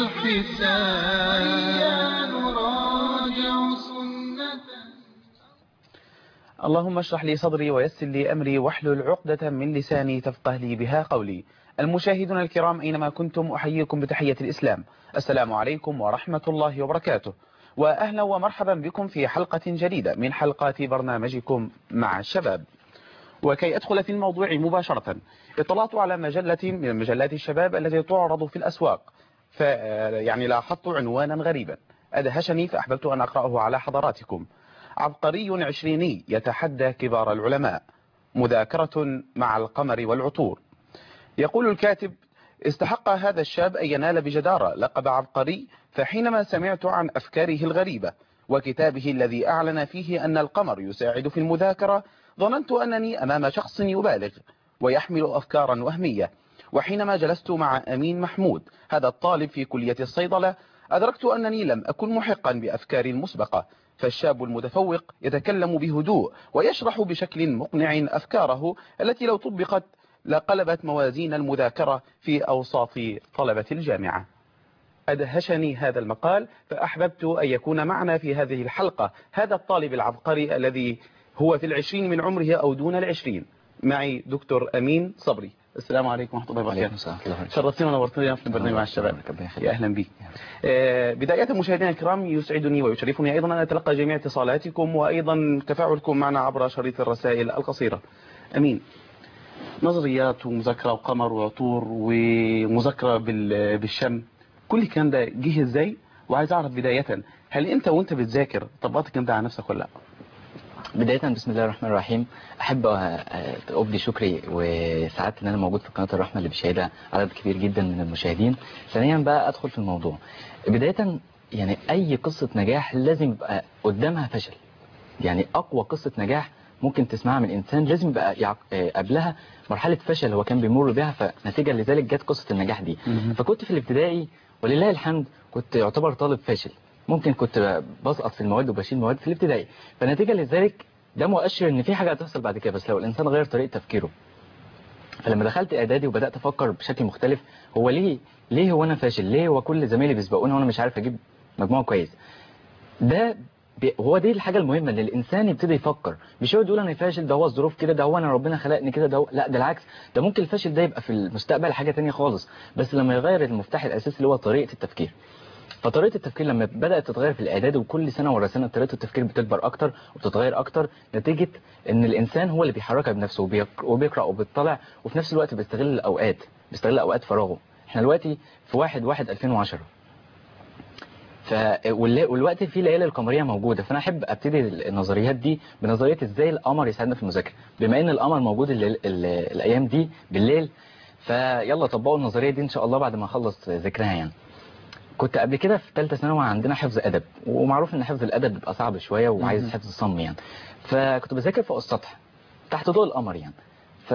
الحساب هيا نراجع سنة اللهم اشرح لي صدري ويسر لي أمري واحلل عقدة من لساني تفقه لي بها قولي المشاهدون الكرام أينما كنتم أحييكم بتحية الإسلام السلام عليكم ورحمة الله وبركاته وأهلا ومرحبا بكم في حلقة جديدة من حلقات برنامجكم مع الشباب وكي أدخل في الموضوع مباشرة اطلعت على مجلة من مجلات الشباب التي تعرض في الأسواق ف يعني لاحظت عنوانا غريبا أدهشني فأحببت أن أقرأه على حضراتكم عبقري عشريني يتحدى كبار العلماء مذاكرة مع القمر والعطور يقول الكاتب استحق هذا الشاب أن ينال بجدارة لقب عبقري فحينما سمعت عن أفكاره الغريبة وكتابه الذي أعلن فيه أن القمر يساعد في المذاكرة ظننت أنني أمام شخص يبالغ ويحمل أفكارا وهمية وحينما جلست مع أمين محمود هذا الطالب في كلية الصيدلة أدركت أنني لم أكن محقا بأفكار مسبقة فالشاب المتفوق يتكلم بهدوء ويشرح بشكل مقنع أفكاره التي لو طبقت لقلبت موازين المذاكرة في أوساط طلبة الجامعة أدهشني هذا المقال فأحببت أن يكون معنا في هذه الحلقة هذا الطالب العبقري الذي هو في العشرين من عمره أو دون العشرين معي دكتور أمين صبري السلام عليكم ورحمة الله وعليكم وبركاته السلام ورحمة الله شرفتنا ونورتنا في البرنامج مع الشباب ربنا يخليك. يا أهلا بك آه، بداية مشاهدينا الكرام يسعدني ويشرفني أيضا أن أتلقى جميع اتصالاتكم وأيضا تفاعلكم معنا عبر شريط الرسائل القصيرة أمين نظريات ومذاكرة وقمر وعطور ومذاكرة بال- بالشم كل الكلام ده جه ازاي وعايز اعرف بداية هل انت وانت بتذاكر طبقت الكلام ده على نفسك ولا لا بداية بسم الله الرحمن الرحيم أحب آه، أبدي شكري وسعادتي إن أنا موجود في قناة الرحمة اللي بيشاهدها عدد كبير جدا من المشاهدين ثانيا بقى أدخل في الموضوع بداية يعني أي قصة نجاح لازم يبقى قدامها فشل يعني أقوى قصة نجاح ممكن تسمعها من إنسان لازم يبقى يعق- آه، قبلها مرحلة فشل هو كان بيمر بها فنتيجة لذلك جت قصة النجاح دي مهم. فكنت في الابتدائي ولله الحمد كنت يعتبر طالب فاشل ممكن كنت بسقط في المواد وبشيل مواد في الابتدائي فنتيجة لذلك ده مؤشر ان في حاجة هتحصل بعد كده بس لو الانسان غير طريقة تفكيره فلما دخلت اعدادي وبدات افكر بشكل مختلف هو ليه ليه هو انا فاشل ليه هو كل زمايلي بيسبقوني وانا مش عارف اجيب مجموع كويس ده بي- هو دي الحاجة المهمة ان الانسان يبتدي يفكر مش يقعد يقول انا فاشل ده هو الظروف كده ده هو انا ربنا خلقني كده ده هو لا ده العكس ده ممكن الفاشل ده يبقى في المستقبل حاجة تانية خالص بس لما يغير المفتاح الاساسي اللي هو طريقة التفكير فطريقة التفكير لما بدأت تتغير في الإعداد وكل سنة ورا سنة طريقة التفكير بتكبر أكتر وبتتغير أكتر نتيجة إن الإنسان هو اللي بيحركها بنفسه وبيق- وبيقرأ وبيطلع وفي نفس الوقت بيستغل الأوقات بيستغل أوقات فراغه إحنا دلوقتي في واحد واحد 2010 ف والل- والوقت فيه ليالي القمريه موجوده فانا احب ابتدي النظريات دي بنظريه ازاي القمر يساعدنا في المذاكره بما ان القمر موجود الليل ال- الايام دي بالليل فيلا طبقوا النظريه دي ان شاء الله بعد ما اخلص ذكرها يعني كنت قبل كده في ثالثه ثانوي عندنا حفظ ادب ومعروف ان حفظ الادب بيبقى صعب شويه وعايز مهم. حفظ صم يعني فكنت بذاكر فوق السطح تحت ضوء القمر يعني ف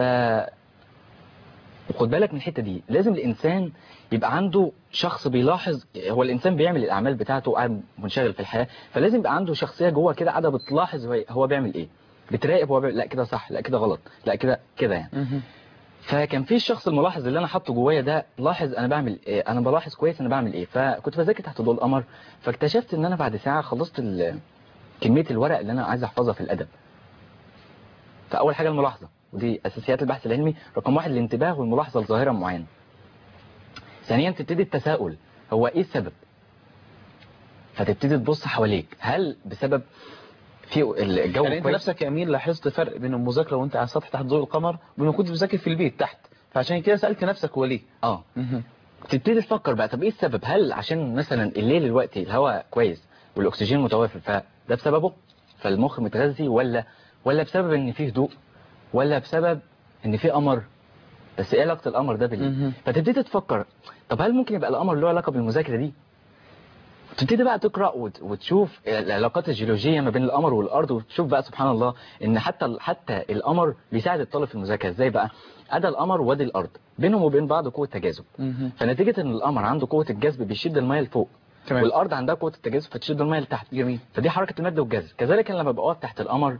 وخد بالك من الحته دي لازم الانسان يبقى عنده شخص بيلاحظ هو الانسان بيعمل الاعمال بتاعته وقاعد منشغل في الحياه فلازم يبقى عنده شخصيه جوه كده قاعده بتلاحظ هو- هو بيعمل ايه بتراقب هو بيعمل لا كده صح لا كده غلط لا كده كده يعني فكان في الشخص الملاحظ اللي انا حاطه جوايا ده لاحظ انا بعمل ايه انا بلاحظ كويس انا بعمل ايه فكنت بذاكر تحت ضوء القمر فاكتشفت ان انا بعد ساعه خلصت ال- كميه الورق اللي انا عايز احفظها في الادب فاول حاجه الملاحظه ودي اساسيات البحث العلمي رقم واحد الانتباه والملاحظه لظاهره معينه ثانيا تبتدي التساؤل هو ايه السبب فتبتدي تبص حواليك هل بسبب في الجو يعني انت كويس نفسك يا امين لاحظت فرق بين المذاكرة وانت على السطح تحت ضوء القمر وبين ما كنت بتذاكر في البيت تحت فعشان كده سألت نفسك هو ليه اه تبتدي تفكر بقى طب ايه السبب هل عشان مثلا الليل الوقت الهواء كويس والاكسجين متوافر فده بسببه فالمخ متغذي ولا ولا بسبب ان فيه هدوء ولا بسبب ان فيه قمر بس ايه علاقه القمر ده بالليل مهم. فتبتدي تفكر طب هل ممكن يبقى القمر له علاقه بالمذاكره دي تبتدي بقى تقرا وت- وتشوف العلاقات الجيولوجيه ما بين القمر والارض وتشوف بقى سبحان الله ان حتى حتى القمر بيساعد الطالب في المذاكره ازاي بقى ادى القمر وادي الارض بينهم وبين بعض قوه تجاذب مهم. فنتيجة ان القمر عنده قوة الجذب بيشد المية لفوق تمام. والارض عندها قوة التجاذب فتشد المية لتحت جميل فدي حركة المد والجذب كذلك أنا لما ببقى واقف تحت القمر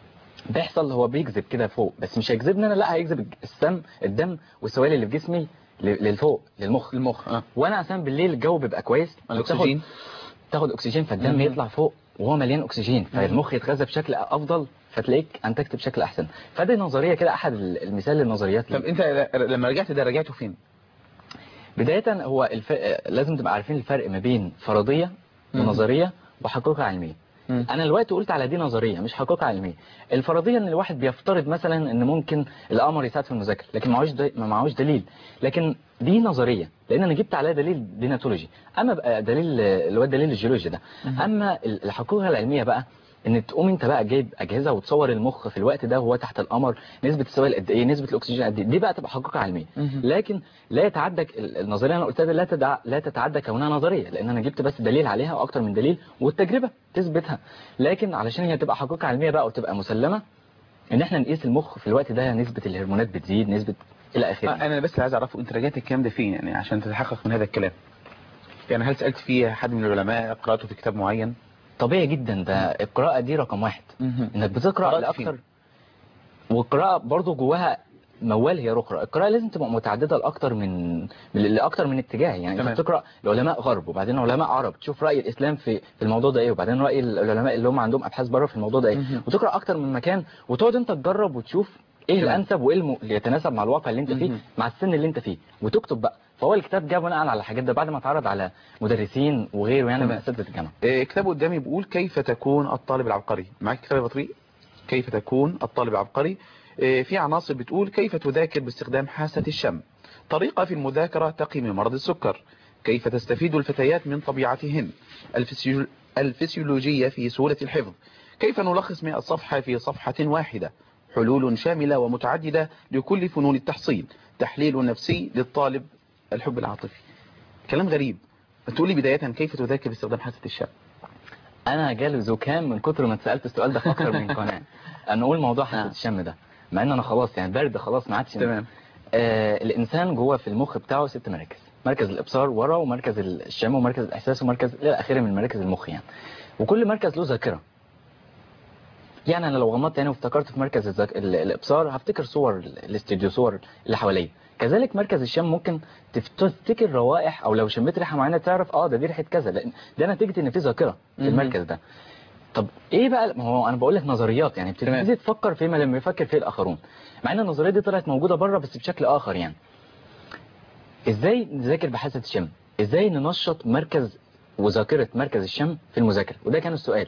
بيحصل هو بيجذب كده فوق بس مش هيجذبني انا لا هيجذب السم الدم والسوائل اللي في جسمي ل- للفوق للمخ المخ اه وانا عشان بالليل الجو بيبقى كويس الاكسجين تاخد اكسجين فالدم مهم. يطلع فوق وهو مليان اكسجين فالمخ يتغذى بشكل افضل فتلاقيك انتجت بشكل احسن فدي نظريه كده احد ال- المثال للنظريات طب انت لما رجعت ده رجعته فين بدايه هو الف... لازم تبقى عارفين الفرق ما بين فرضيه مم. ونظريه وحقيقه علميه مم. انا دلوقتي قلت على دي نظريه مش حقيقه علميه الفرضيه ان الواحد بيفترض مثلا ان ممكن القمر يساعد في المذاكره لكن معهوش د... ما معهوش دليل لكن دي نظريه لان انا جبت عليها دليل ديناتولوجي اما بقى دليل اللي هو الدليل الجيولوجي ده اما ال- الحقيقه العلميه بقى ان تقوم انت بقى جايب اجهزه وتصور المخ في الوقت ده وهو تحت القمر نسبه السوائل قد ايه نسبه الاكسجين قد ايه دي بقى تبقى حقيقه علميه مهم. لكن لا يتعدى ال- النظريه اللي انا قلتها دي لا تدع... لا تتعدى كونها نظريه لان انا جبت بس دليل عليها واكتر من دليل والتجربه تثبتها لكن علشان هي تبقى حقيقه علميه بقى وتبقى مسلمه ان احنا نقيس المخ في الوقت ده نسبه الهرمونات بتزيد نسبه الى اخره آه، انا بس عايز اعرفه انت رجعت الكلام ده فين يعني عشان تتحقق من هذا الكلام يعني هل سالت فيه حد من العلماء قراته في كتاب معين طبيعي جدا ده القراءه دي رقم واحد انك بتقرا قرأت لاكتر والقراءه برضو جواها موال هي اخرى القراءه لازم تبقى متعدده لاكتر من من- لاكتر من اتجاه يعني تمام. انت بتقرا لعلماء غرب وبعدين علماء عرب تشوف راي الاسلام في في الموضوع ده ايه وبعدين راي العلماء اللي هم عندهم ابحاث بره في الموضوع ده ايه مهم. وتقرا اكتر من مكان وتقعد انت تجرب وتشوف ايه تمام. الانسب وايه الم- اللي يتناسب مع الواقع اللي انت فيه مهم. مع السن اللي انت فيه وتكتب بقى فهو الكتاب جه بناء على الحاجات ده بعد ما اتعرض على مدرسين وغيره يعني من تمام. اساتذه الجامعه آه، كتابه قدامي بيقول كيف تكون الطالب العبقري معاك كتاب يا بطريق كيف تكون الطالب العبقري آه، في عناصر بتقول كيف تذاكر باستخدام حاسة الشم طريقة في المذاكرة تقي من مرض السكر كيف تستفيد الفتيات من طبيعتهن الفسيو- الفسيولوجية في سهولة الحفظ كيف نلخص 100 صفحة في صفحة واحدة حلول شاملة ومتعددة لكل فنون التحصيل تحليل نفسي للطالب الحب العاطفي كلام غريب تقول لي بداية كيف تذاكر باستخدام حاسة الشم انا جالي زكام من كتر ما اتسالت السؤال ده في اكتر من قناه انا اقول موضوع حاسه آه. الشم ده مع ان انا خلاص يعني برد خلاص ما عادش تمام آه الانسان جوه في المخ بتاعه ست مراكز مركز الابصار ورا ومركز الشم ومركز الاحساس ومركز الى اخره من مراكز المخ يعني وكل مركز له ذاكره يعني انا لو غمضت عيني وافتكرت في مركز الذاك... ال- الابصار هفتكر صور ال- الاستديو صور اللي حواليا كذلك مركز الشم ممكن تف- تفتكر روائح او لو شميت ريحه معينه تعرف اه ده دي ريحه كذا لان ده نتيجه ان في ذاكره في مهم. المركز ده طب ايه بقى ما هو انا بقول لك نظريات يعني تمام. بتبتدي تفكر فيما لم يفكر فيه الاخرون مع ان النظريه دي طلعت موجوده بره بس بشكل اخر يعني ازاي نذاكر بحاسه الشم ازاي ننشط مركز وذاكره مركز الشم في المذاكره وده كان السؤال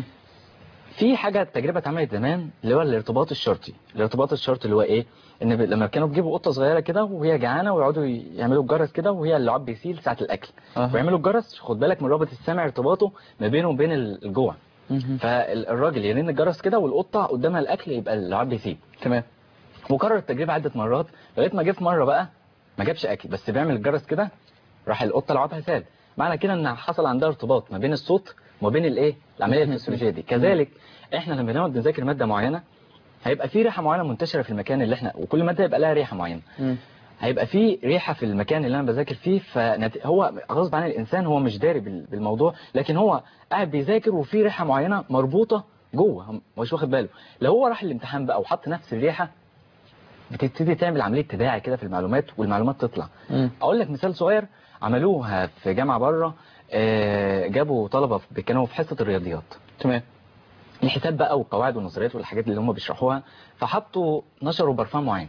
في حاجه تجربه اتعملت زمان اللي هو الارتباط الشرطي الارتباط الشرطي اللي هو ايه ان ب- لما كانوا بيجيبوا قطه صغيره كده وهي جعانه ويقعدوا يعملوا الجرس كده وهي اللعاب بيسيل ساعه الاكل أها. ويعملوا الجرس خد بالك من رابط السمع ارتباطه ما بينه وبين ال- الجوع فالراجل يرن الجرس كده والقطه قدامها الاكل يبقى اللعاب بيسيب تمام وكرر التجربه عده مرات لغايه ما جه في مره بقى ما جابش اكل بس بيعمل الجرس كده راح القطه لعابها سال معنى كده ان حصل عندها ارتباط ما بين الصوت وما بين الايه العمليه الفسيولوجيه دي كذلك احنا لما بنقعد نذاكر ماده معينه هيبقى في ريحه معينه منتشره في المكان اللي احنا وكل ماده يبقى لها ريحه معينه هيبقى في ريحه في المكان اللي انا بذاكر فيه فهو غصب عن الانسان هو مش داري بال- بالموضوع لكن هو قاعد بيذاكر وفي ريحه معينه مربوطه جوه هو مش واخد باله لو هو راح الامتحان بقى وحط نفس الريحه بتبتدي تعمل عمليه تداعي كده في المعلومات والمعلومات تطلع اقول لك مثال صغير عملوها في جامعه بره آه، جابوا طلبه في- كانوا في حصه الرياضيات تمام الحساب بقى والقواعد والنظريات والحاجات اللي هم بيشرحوها فحطوا نشروا برفان معين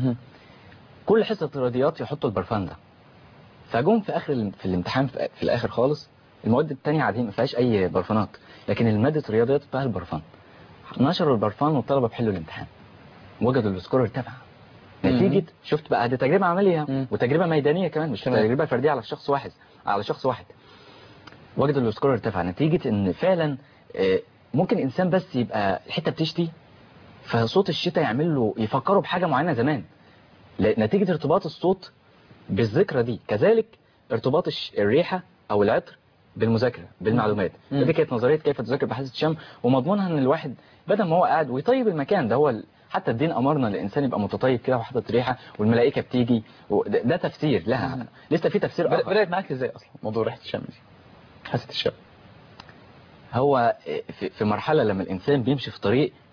كل حصه رياضيات يحطوا البرفان ده فجم في اخر ال- في الامتحان في, في الاخر خالص المواد التانية عادية ما فيهاش اي برفانات لكن المادة الرياضيات فيها البرفان نشروا البرفان والطلبة بيحلوا الامتحان وجدوا السكور ارتفع نتيجة شفت بقى دي تجربة عملية مم. وتجربة ميدانية كمان مش تمام. تجربة فردية على شخص واحد على شخص واحد وجدوا السكور ارتفع نتيجة ان فعلا آه، ممكن انسان بس يبقى الحتة بتشتي فصوت الشتاء يعمل له يفكروا بحاجة معينة زمان ل- نتيجة ارتباط الصوت بالذكرى دي كذلك ارتباط الش- الريحة او العطر بالمذاكرة بالمعلومات مم. دي كانت نظرية كيف تذاكر بحاسة الشم ومضمونها ان الواحد بدل ما هو قاعد ويطيب المكان ده هو ال- حتى الدين امرنا الانسان يبقى متطيب كده وحاطط ريحة والملائكة بتيجي وده ده تفسير لها لسه في تفسير بدأ- آخر. بدأت معاك ازاي اصلا موضوع ريحة الشم دي حاسة الشم هو في في مرحلة لما الإنسان بيمشي في طريق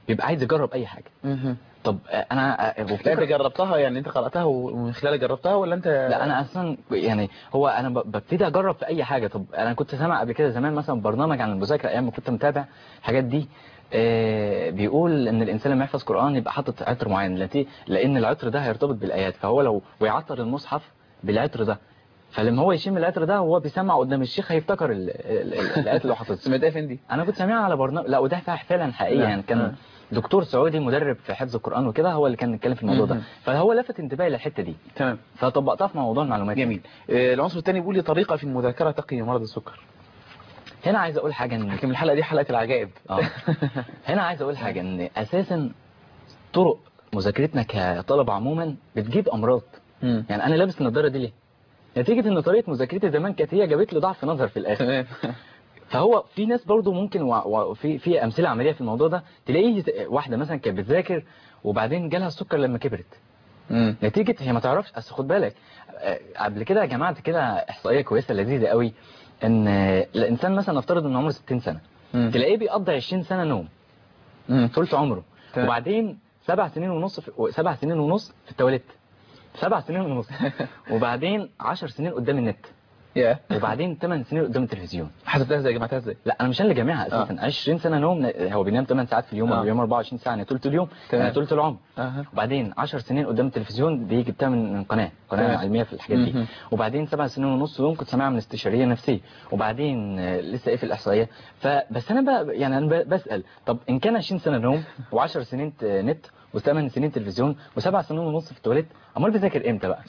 بيبقى عايز يجرب اي حاجه مهم. طب آه، انا آه، لا انت وبتكره- جربتها يعني انت قرأتها ومن خلالها جربتها ولا انت لا انا اصلا يعني هو انا ب- ببتدي اجرب في اي حاجه طب انا كنت سامع قبل كده زمان مثلا برنامج عن المذاكره ايام ما كنت متابع الحاجات دي آه، بيقول ان الانسان لما يحفظ قران يبقى حاطط عطر معين لتي- لان العطر ده هيرتبط بالايات فهو لو ويعطر المصحف بالعطر ده فلما هو يشم العطر ده وهو بيسمع قدام الشيخ هيفتكر ال- ال- ال- الايات اللي هو حاططها سمعتها فين دي انا كنت سامعها على برنامج لا وده فعلا حقيقي لا. يعني كان آه. دكتور سعودي مدرب في حفظ القران وكده هو اللي كان بيتكلم في الموضوع ده مهم. فهو لفت انتباهي للحته دي تمام فطبقتها في موضوع المعلومات جميل آه، العنصر الثاني بيقول لي طريقة في المذاكرة تقي مرض السكر هنا عايز اقول حاجه ان لكن الحلقة دي حلقة العجائب اه هنا عايز اقول حاجه ان اساسا طرق مذاكرتنا كطلبه عموما بتجيب امراض مم. يعني انا لابس النضاره دي ليه نتيجه ان طريقه مذاكرتي زمان كانت هي جابت لي ضعف نظر في الاخر تمام فهو في ناس برضو ممكن و- وفي في امثله عمليه في الموضوع ده تلاقيه واحده مثلا كانت بتذاكر وبعدين جالها السكر لما كبرت مم. نتيجه هي ما تعرفش اصل خد بالك آه، قبل كده جمعت كده احصائيه كويسه لذيذه قوي ان آه، الانسان مثلا نفترض ان عمره 60 سنه مم. تلاقيه بيقضي 20 سنه نوم مم. ثلث عمره تمام. وبعدين سبع سنين ونص في... سبع سنين ونص في التواليت سبع سنين ونص وبعدين 10 سنين قدام النت يا وبعدين 8 سنين قدام التلفزيون حسبتها ازاي جمعتها ازاي لا انا مش انا اللي جامعها اساسا 20 سنه نوم هو بينام 8 ساعات في اليوم آه. او بينام 24 ساعه يعني ثلث اليوم تمام. يعني ثلث العمر اها وبعدين 10 سنين قدام التلفزيون دي جبتها من من قناه قناه تمام. علميه في الحاجات دي مهم. وبعدين سبع سنين ونص يوم كنت سامعها من استشاريه نفسيه وبعدين آه، لسه ايه في الاحصائيه فبس انا بقى يعني انا ب- بسال طب ان كان 20 سنه نوم و10 سنين ت- نت و8 سنين تلفزيون وسبع سنين ونص في التواليت امال بذاكر امتى بقى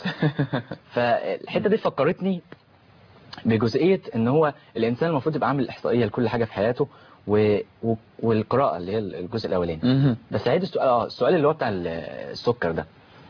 فالحته دي فكرتني بجزئيه ان هو الانسان المفروض يبقى عامل احصائيه لكل حاجه في حياته و... و... والقراءه اللي هي الجزء الاولاني مهم. بس عيد السؤال اه السؤال اللي هو بتاع ال- السكر ده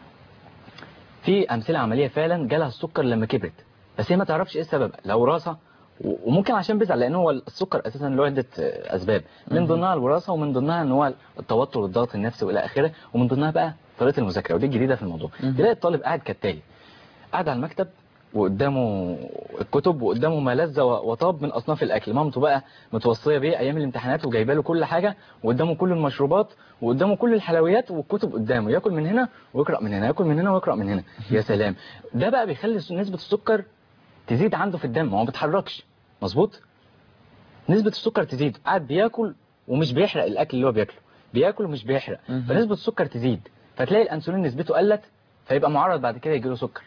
في امثله عمليه فعلا جالها السكر لما كبرت بس هي ما تعرفش ايه السبب لا وراثه و- وممكن عشان بيزعل لان هو السكر اساسا له عده آه، اسباب من مهم. ضمنها الوراثه ومن ضمنها ان هو التوتر والضغط النفسي والى اخره ومن ضمنها بقى طريقه المذاكره ودي الجديده في الموضوع مهم. تلاقي الطالب قاعد كالتالي قاعد على المكتب وقدامه الكتب وقدامه ما لذ و- وطاب من اصناف الاكل مامته بقى متوصيه بيه ايام الامتحانات وجايبه له كل حاجه وقدامه كل المشروبات وقدامه كل الحلويات والكتب قدامه ياكل من هنا ويقرا من هنا ياكل من هنا ويقرا من هنا يا سلام ده بقى بيخلي نسبه السكر تزيد عنده في الدم هو ما بيتحركش مظبوط نسبه السكر تزيد قاعد بياكل ومش بيحرق الاكل اللي هو بياكله بياكل ومش بيحرق مهم. فنسبه السكر تزيد فتلاقي الانسولين نسبته قلت فيبقى معرض بعد كده يجيله سكر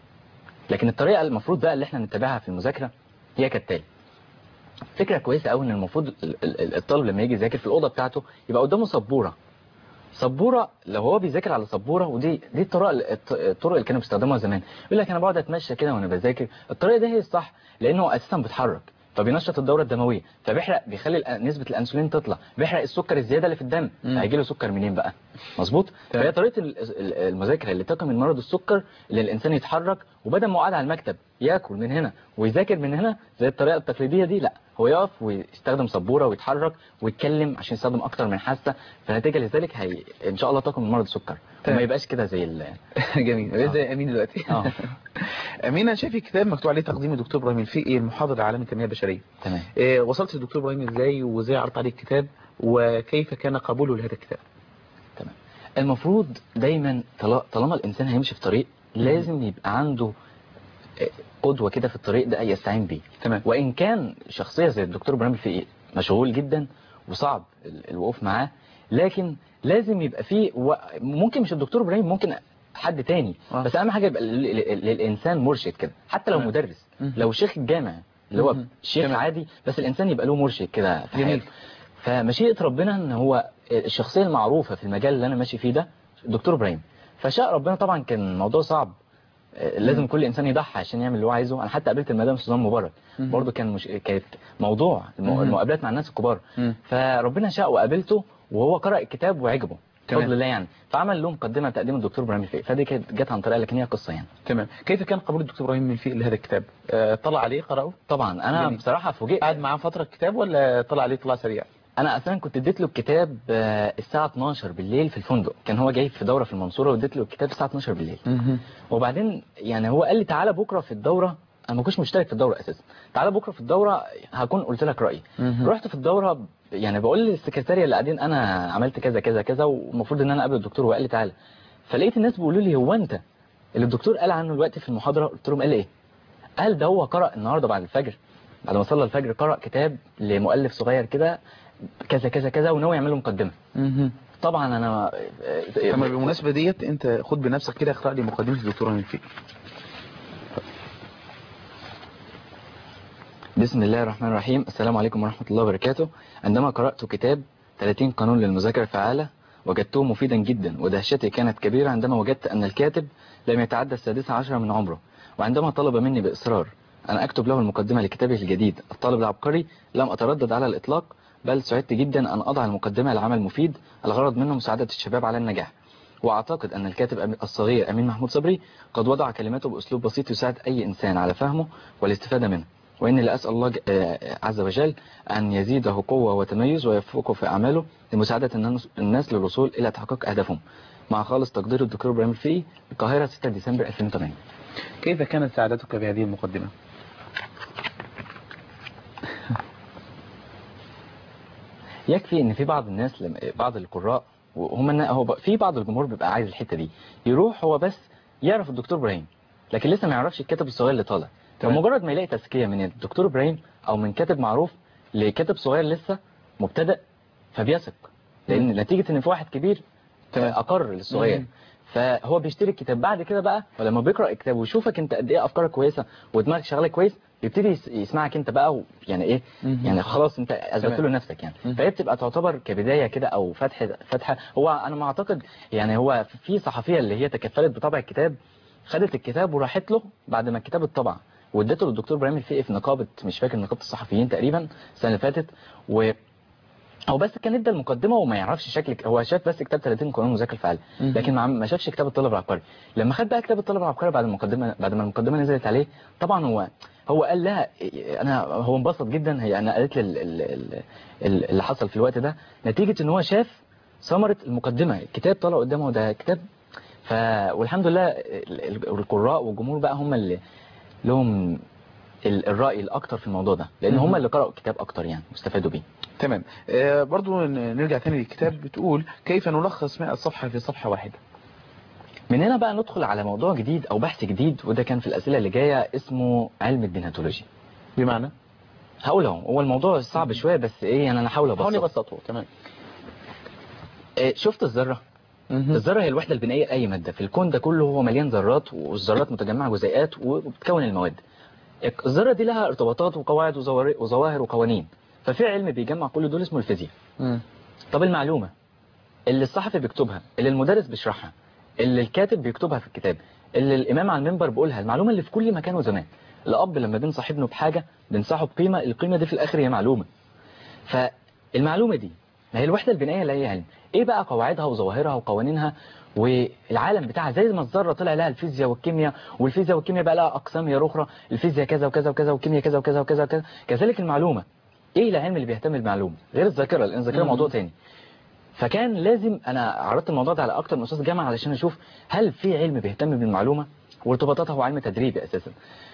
لكن الطريقه المفروض بقى اللي احنا نتبعها في المذاكره هي كالتالي فكره كويسه قوي ان المفروض ال- ال- الطالب لما يجي يذاكر في الاوضه بتاعته يبقى قدامه سبوره سبوره لو هو بيذاكر على سبوره ودي دي الطرق الط- الطرق اللي كانوا بيستخدموها زمان يقول لك انا بقعد اتمشى كده وانا بذاكر الطريقه دي هي الصح لانه اساسا بيتحرك فبينشط الدوره الدمويه فبيحرق بيخلي الأ- نسبه الانسولين تطلع بيحرق السكر الزياده اللي في الدم مم. هيجي له سكر منين بقى مظبوط تمام. فهي طريقه ال- ال- المذاكره اللي تقي من مرض السكر اللي الانسان يتحرك وبدل ما هو قاعد على المكتب ياكل من هنا ويذاكر من هنا زي الطريقه التقليديه دي لا هو يقف ويستخدم سبوره ويتحرك ويتكلم عشان يستخدم اكتر من حاسه فنتيجه لذلك هي ان شاء الله تقي من مرض السكر تمام. وما يبقاش كده زي ال... جميل آه. زي امين دلوقتي آه. امين انا شايف الكتاب مكتوب عليه تقديم الدكتور ابراهيم الفقي المحاضر العالمي للتنميه البشريه تمام إيه وصلت للدكتور ابراهيم ازاي وازاي عرضت عليه الكتاب وكيف كان قبوله لهذا الكتاب تمام المفروض دايما طلا- طالما الانسان هيمشي في طريق لازم يبقى عنده آه، قدوه كده في الطريق ده يستعين بيه تمام وان كان شخصيه زي الدكتور ابراهيم الفقي مشغول جدا وصعب ال- الوقوف معاه لكن لازم يبقى فيه و... ممكن مش الدكتور ابراهيم ممكن حد تاني آه. بس اهم حاجه يبقى لل- لل- للانسان مرشد كده حتى لو تمام. مدرس مم. لو شيخ الجامع اللي هو مم. شيخ تمام. عادي بس الانسان يبقى له مرشد كده في جميل. حياته فمشيئه ربنا ان هو الشخصيه المعروفه في المجال اللي انا ماشي فيه ده الدكتور ابراهيم فشاء ربنا طبعا كان الموضوع صعب آه، لازم كل انسان يضحي عشان يعمل اللي هو عايزه انا حتى قابلت المدام سوزان مبارك مم. برضه كان مش... كانت موضوع الم- مم. المقابلات مع الناس الكبار مم. فربنا شاء وقابلته وهو قرأ الكتاب وعجبه تمام. بفضل الله يعني فعمل له مقدمه تقديم الدكتور ابراهيم الفقي فدي كانت جت عن طريقه لكن هي قصه يعني تمام كيف كان قبول الدكتور ابراهيم الفقي لهذا الكتاب آه طلع عليه قرأه طبعا انا جميل. بصراحه فوجئت قعد معاه فتره الكتاب ولا طلع عليه طلع سريع انا اصلا كنت اديت له الكتاب آه، الساعه 12 بالليل في الفندق كان هو جاي في دوره في المنصوره واديت له الكتاب الساعه 12 بالليل وبعدين يعني هو قال لي تعالى بكره في الدوره انا ما كنتش مشترك في الدوره اساسا تعالى بكره في الدوره هكون قلت لك رايي مهم. رحت في الدوره يعني بقول للسكرتاريه اللي قاعدين انا عملت كذا كذا كذا والمفروض ان انا اقابل الدكتور وقال لي تعالى فلقيت الناس بيقولوا لي هو انت اللي الدكتور قال عنه دلوقتي في المحاضره قلت لهم قال ايه قال ده هو قرأ النهارده بعد الفجر بعد ما صلى الفجر قرأ كتاب لمؤلف صغير كده كذا كذا كذا وناوي يعمل له مقدمه مهم. طبعا انا طب بالمناسبة ديت انت خد بنفسك كده اقرأ لي مقدمة الدكتورة من فيه بسم الله الرحمن الرحيم السلام عليكم ورحمة الله وبركاته عندما قرأت كتاب 30 قانون للمذاكرة الفعالة وجدته مفيدا جدا ودهشتي كانت كبيرة عندما وجدت أن الكاتب لم يتعدى السادسة عشرة من عمره وعندما طلب مني بإصرار أن أكتب له المقدمة لكتابه الجديد الطالب العبقري لم أتردد على الإطلاق بل سعدت جدا أن أضع المقدمة لعمل مفيد الغرض منه مساعدة الشباب على النجاح وأعتقد أن الكاتب أم- الصغير أمين محمود صبري قد وضع كلماته بأسلوب بسيط يساعد أي إنسان على فهمه والاستفادة منه وإني لأسأل الله ج- آه، عز وجل أن يزيده قوة وتميز ويوفقه في أعماله لمساعدة الناس- الناس للوصول إلى تحقيق أهدافهم مع خالص تقدير الدكتور إبراهيم الفقي القاهرة 6 ديسمبر 2008 كيف كانت سعادتك بهذه المقدمة يكفي ان في بعض الناس لم... بعض القراء وهم النا- هو ب- في بعض الجمهور بيبقى عايز الحته دي يروح هو بس يعرف الدكتور ابراهيم لكن لسه ما يعرفش الكاتب الصغير اللي طالع تمام. فمجرد ما يلاقي تزكيه من الدكتور ابراهيم او من كاتب معروف لكاتب صغير لسه مبتدئ فبيثق لان نتيجه ان في واحد كبير تمام. اقر للصغير مم. فهو بيشتري الكتاب بعد كده بقى ولما بيقرا الكتاب ويشوفك انت قد ايه افكارك كويسه ودماغك شغاله كويس يبتدي يس- يسمعك انت بقى و- يعني ايه مم. يعني خلاص انت اثبت تمام. له نفسك يعني مم. فهي بتبقى تعتبر كبدايه كده او فتحه فتحه هو انا ما اعتقد يعني هو في صحفيه اللي هي تكفلت بطبع الكتاب خدت الكتاب وراحت له بعد ما الكتاب اتطبع واديته للدكتور ابراهيم الفقي في نقابه مش فاكر نقابه الصحفيين تقريبا السنه اللي فاتت و هو بس كان ادى المقدمه وما يعرفش شكل هو شاف بس كتاب 30 قانون مذاكره الفعال مم. لكن ما ما شافش كتاب الطالب العبقري لما خد بقى كتاب الطالب العبقري بعد المقدمه بعد ما المقدمه نزلت عليه طبعا هو هو قال لها انا هو انبسط جدا هي انا قالت لي ال- ال- ال- ال- اللي حصل في الوقت ده نتيجه ان هو شاف ثمره المقدمه الكتاب طلع قدامه ده كتاب ف والحمد لله ال- ال- القراء والجمهور بقى هم اللي لهم ال- الرأي الأكتر في الموضوع ده لأن هم مهم. اللي قرأوا الكتاب أكتر يعني واستفادوا بيه تمام آه برضو ن- نرجع تاني للكتاب بتقول كيف نلخص 100 صفحة في صفحة واحدة من هنا بقى ندخل على موضوع جديد أو بحث جديد وده كان في الأسئلة اللي جاية اسمه علم الديناتولوجي بمعنى هقول اهو هو الموضوع صعب شوية بس إيه يعني أنا هحاول حاولي أبسط بسطه تمام إيه شفت الذرة مهم. الذرة هي الوحدة البنائية لأي مادة في الكون ده كله هو مليان ذرات والذرات متجمعة جزيئات وبتكون المواد الذرة دي لها ارتباطات وقواعد وظواهر وظواهر وقوانين ففي علم بيجمع كل دول اسمه الفيزياء مم. طب المعلومة اللي الصحفي بيكتبها اللي المدرس بيشرحها اللي الكاتب بيكتبها في الكتاب اللي الإمام على المنبر بيقولها المعلومة اللي في كل مكان وزمان الأب لما بينصح ابنه بحاجة بينصحه بقيمة القيمة دي في الآخر هي معلومة فالمعلومة دي ما هي الوحدة البنائية لأي علم إيه بقى قواعدها وظواهرها وقوانينها والعالم بتاعها زي ما الذرة طلع لها الفيزياء والكيمياء والفيزياء والكيمياء بقى لها أقسام هي أخرى الفيزياء كذا وكذا وكذا والكيمياء كذا وكذا وكذا وكذا كذلك المعلومة إيه العلم اللي بيهتم بالمعلومة غير الذاكرة لأن الذاكرة مم. موضوع تاني فكان لازم انا عرضت الموضوع ده على اكتر من استاذ جامعه علشان اشوف هل في علم بيهتم بالمعلومه وارتباطاتها هو علم تدريبي اساسا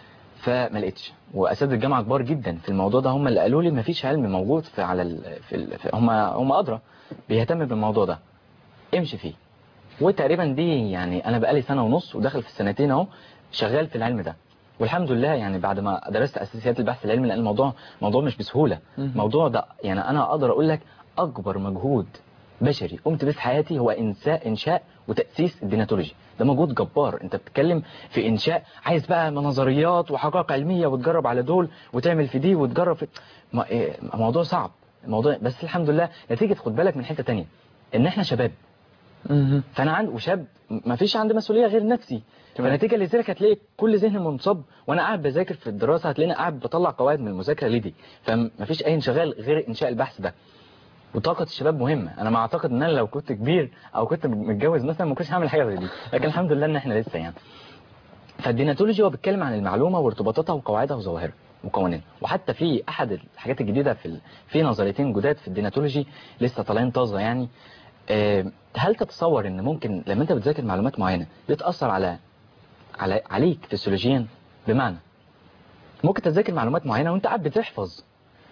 فما لقيتش واساتذه الجامعه كبار جدا في الموضوع ده هم اللي قالوا لي ما فيش علم موجود في على ال... في, ال... في هم هم ادرى بيهتم بالموضوع ده امشي فيه وتقريبا دي يعني انا بقالي سنه ونص وداخل في السنتين اهو شغال في العلم ده والحمد لله يعني بعد ما درست اساسيات البحث العلمي لان الموضوع موضوع مش بسهوله مهم. موضوع ده يعني انا اقدر اقول لك اكبر مجهود بشري قمت بيه في حياتي هو انشاء انشاء وتاسيس الديناتولوجي ده مجهود جبار انت بتتكلم في انشاء عايز بقى نظريات وحقائق علميه وتجرب على دول وتعمل في دي وتجرب في ما- إيه، موضوع صعب الموضوع بس الحمد لله نتيجه خد بالك من حته تانية ان احنا شباب مهم. فانا عندي وشاب ما فيش عندي مسؤوليه غير نفسي تمام. فنتيجه لذلك هتلاقي كل ذهن منصب وانا قاعد بذاكر في الدراسه هتلاقيني قاعد بطلع قواعد من المذاكره لدي فما فيش اي انشغال غير انشاء البحث ده وطاقة الشباب مهمة أنا ما أعتقد إن أنا لو كنت كبير أو كنت متجوز مثلا ما كنتش هعمل حاجة زي دي لكن الحمد لله إن إحنا لسه يعني فالديناتولوجي هو بيتكلم عن المعلومة وارتباطاتها وقواعدها وظواهرها وقوانينها وحتى في أحد الحاجات الجديدة في ال... في نظريتين جداد في الديناتولوجي لسه طالعين طازة يعني آه، هل تتصور إن ممكن لما أنت بتذاكر معلومات معينة دي تأثر على على عليك فسيولوجيا بمعنى ممكن تذاكر معلومات معينة وأنت قاعد بتحفظ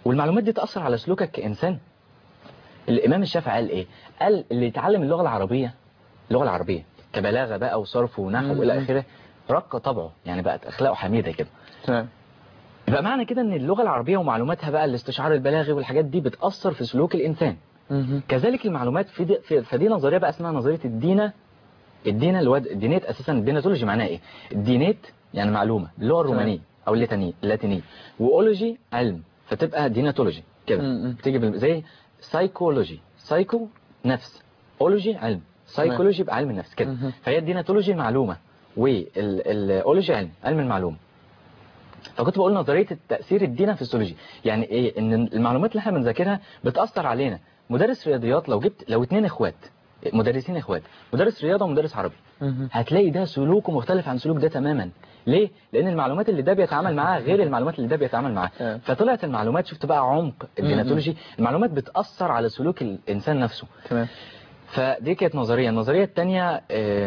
والمعلومات دي تأثر على سلوكك كإنسان الإمام الشافعي قال إيه قال اللي يتعلم اللغة العربية اللغة العربية كبلاغة بقى وصرف ونحو مم. إلى آخره رق طبعه يعني بقت أخلاقه حميدة كده تمام يبقى معنى كده ان اللغة العربية ومعلوماتها بقى الاستشعار البلاغي والحاجات دي بتأثر في سلوك الإنسان مهم. كذلك المعلومات في, دي في فدي نظرية بقى اسمها نظرية الدينة الدينة الواد الدينيت أساسا الديناتولوجي معناها إيه الدينيت يعني معلومة باللغة الرومانية أو اللاتينية اللاتينية وأولوجي علم فتبقى ديناتولوجي كده م- م. بتيجي بال- زي سايكولوجي سايكو نفس أولوجي علم سايكولوجي يبقى علم النفس كده مهم. فهي الديناتولوجي معلومة والأولوجي علم علم المعلومة فكنت بقول نظرية التأثير الدينة في السيولوجي يعني ايه ان المعلومات اللي احنا بنذاكرها بتأثر علينا مدرس رياضيات لو جبت لو اتنين اخوات مدرسين اخوات مدرس رياضة ومدرس عربي مهم. هتلاقي ده سلوكه مختلف عن سلوك ده تماما ليه لان المعلومات اللي ده بيتعامل معاها غير المعلومات اللي ده بيتعامل معاها آه. فطلعت المعلومات شفت بقى عمق الديناتولوجي المعلومات بتأثر على سلوك الانسان نفسه تمام فدي كانت نظرية النظرية الثانية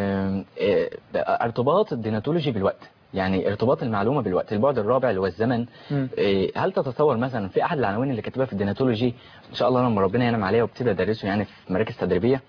ارتباط الديناتولوجي بالوقت يعني ارتباط المعلومة بالوقت البعد الرابع اللي هو الزمن مم. إيه، هل تتصور مثلا في احد العناوين اللي كاتبها في الديناتولوجي ان شاء الله لما ربنا ينعم عليها وابتدي ادرسه يعني في مراكز تدريبية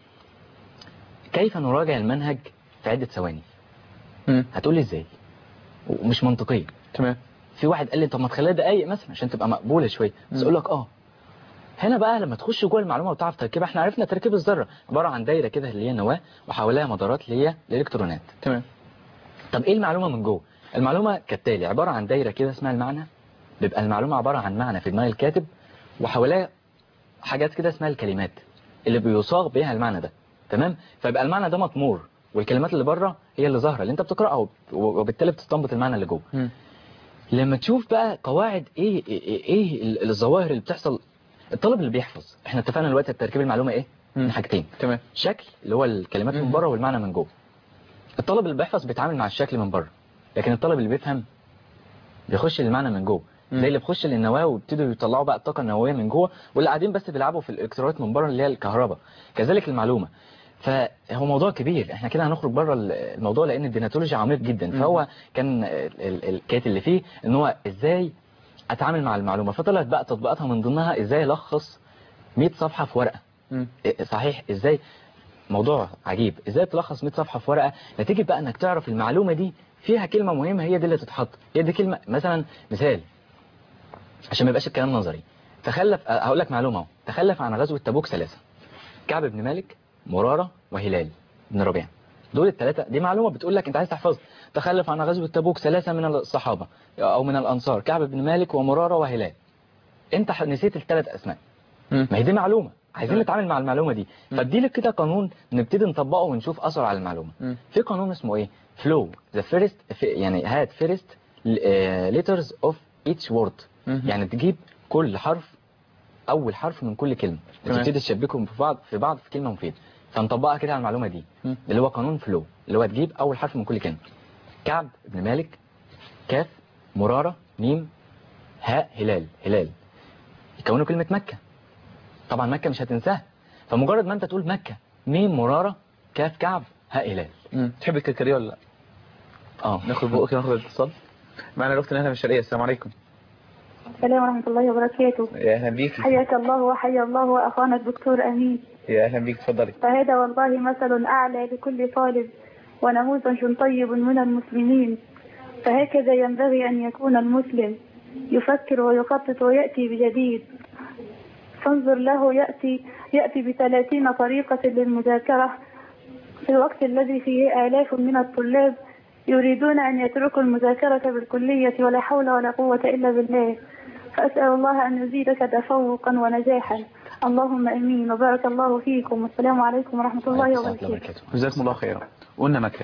كيف نراجع المنهج في عدة ثواني مم. هتقول لي ازاي ومش منطقية تمام في واحد قال لي طب ما تخليها دقايق مثلا عشان تبقى مقبولة شوية بس مم. اقول لك اه هنا بقى لما تخش جوه المعلومه وتعرف تركيبها احنا عرفنا تركيب الذره عباره عن دايره كده اللي هي نواه وحواليها مدارات اللي هي الالكترونات تمام طب ايه المعلومه من جوه المعلومه كالتالي عباره عن دايره كده اسمها المعنى بيبقى المعلومه عباره عن معنى في دماغ الكاتب وحواليها حاجات كده اسمها الكلمات اللي بيصاغ بيها المعنى ده تمام فيبقى المعنى ده مطمور والكلمات اللي بره هي اللي ظاهره اللي انت بتقراها وب- وبالتالي بتستنبط المعنى اللي جوه مم. لما تشوف بقى قواعد ايه ايه, إيه, إيه ال- الظواهر اللي بتحصل الطالب اللي بيحفظ احنا اتفقنا دلوقتي تركيب المعلومه ايه مم. من حاجتين تمام شكل اللي هو الكلمات من مم. بره والمعنى من جوه الطالب اللي بيحفظ بيتعامل مع الشكل من بره لكن الطالب اللي بيفهم بيخش المعنى من جوه مم. زي اللي بيخش للنواه ويبتدوا يطلعوا بقى الطاقه النوويه من جوه واللي قاعدين بس بيلعبوا في الالكترونات من بره اللي هي الكهرباء كذلك المعلومه فهو موضوع كبير احنا كده هنخرج بره الموضوع لان الديناتولوجي عميق جدا مم. فهو كان ال- ال- الكات اللي فيه ان هو ازاي اتعامل مع المعلومه فطلعت بقى تطبيقاتها من ضمنها ازاي الخص 100 صفحه في ورقه مم. إيه، صحيح ازاي موضوع عجيب ازاي تلخص 100 صفحه في ورقه نتيجه بقى انك تعرف المعلومه دي فيها كلمه مهمه هي دي اللي تتحط هي دي كلمه مثلا مثال عشان ما يبقاش الكلام نظري تخلف أه، هقول لك معلومه اهو تخلف عن غزوه تبوك ثلاثه كعب بن مالك مراره وهلال بن ربيع دول الثلاثه دي معلومه بتقول لك انت عايز تحفظها تخلف عن غزوه تبوك ثلاثه من الصحابه او من الانصار كعب بن مالك ومراره وهلال انت ح- نسيت الثلاث اسماء مم. ما هي دي معلومة عايزين تمام. نتعامل مع المعلومة دي مم. فادي لك كده قانون نبتدي نطبقه ونشوف أثر على المعلومة مم. في قانون اسمه ايه flow the first في- يعني هات first uh, letters of each word مم. يعني تجيب كل حرف أول حرف من كل كلمة تمام. وتبتدي تشبكهم في بعض في بعض في كلمة مفيدة فنطبقها كده على المعلومة دي مم. اللي هو قانون flow اللي هو تجيب أول حرف من كل كلمة كعب بن مالك كاف مرارة ميم هاء هلال هلال يكونوا كلمة مكة طبعا مكة مش هتنساها فمجرد ما انت تقول مكة ميم مرارة كاف كعب هاء هلال مم. تحب الكركريه ولا لا اه ناخد بقى ناخد الاتصال معنا الاخت نهله من الشرقيه السلام عليكم السلام ورحمة الله وبركاته يا اهلا بيك حياك الله وحيا الله وأخانا الدكتور أمين يا اهلا بيك اتفضلي فهذا والله مثل أعلى لكل طالب ونموذج طيب من المسلمين فهكذا ينبغي أن يكون المسلم يفكر ويخطط ويأتي بجديد فانظر له يأتي يأتي بثلاثين طريقة للمذاكرة في الوقت الذي فيه آلاف من الطلاب يريدون أن يتركوا المذاكرة بالكلية ولا حول ولا قوة إلا بالله فأسأل الله أن يزيدك تفوقا ونجاحا اللهم امين وبارك الله فيكم والسلام عليكم ورحمه الله عليكم السلام وبركاته وبركاته. جزاكم الله خيرا قلنا مكه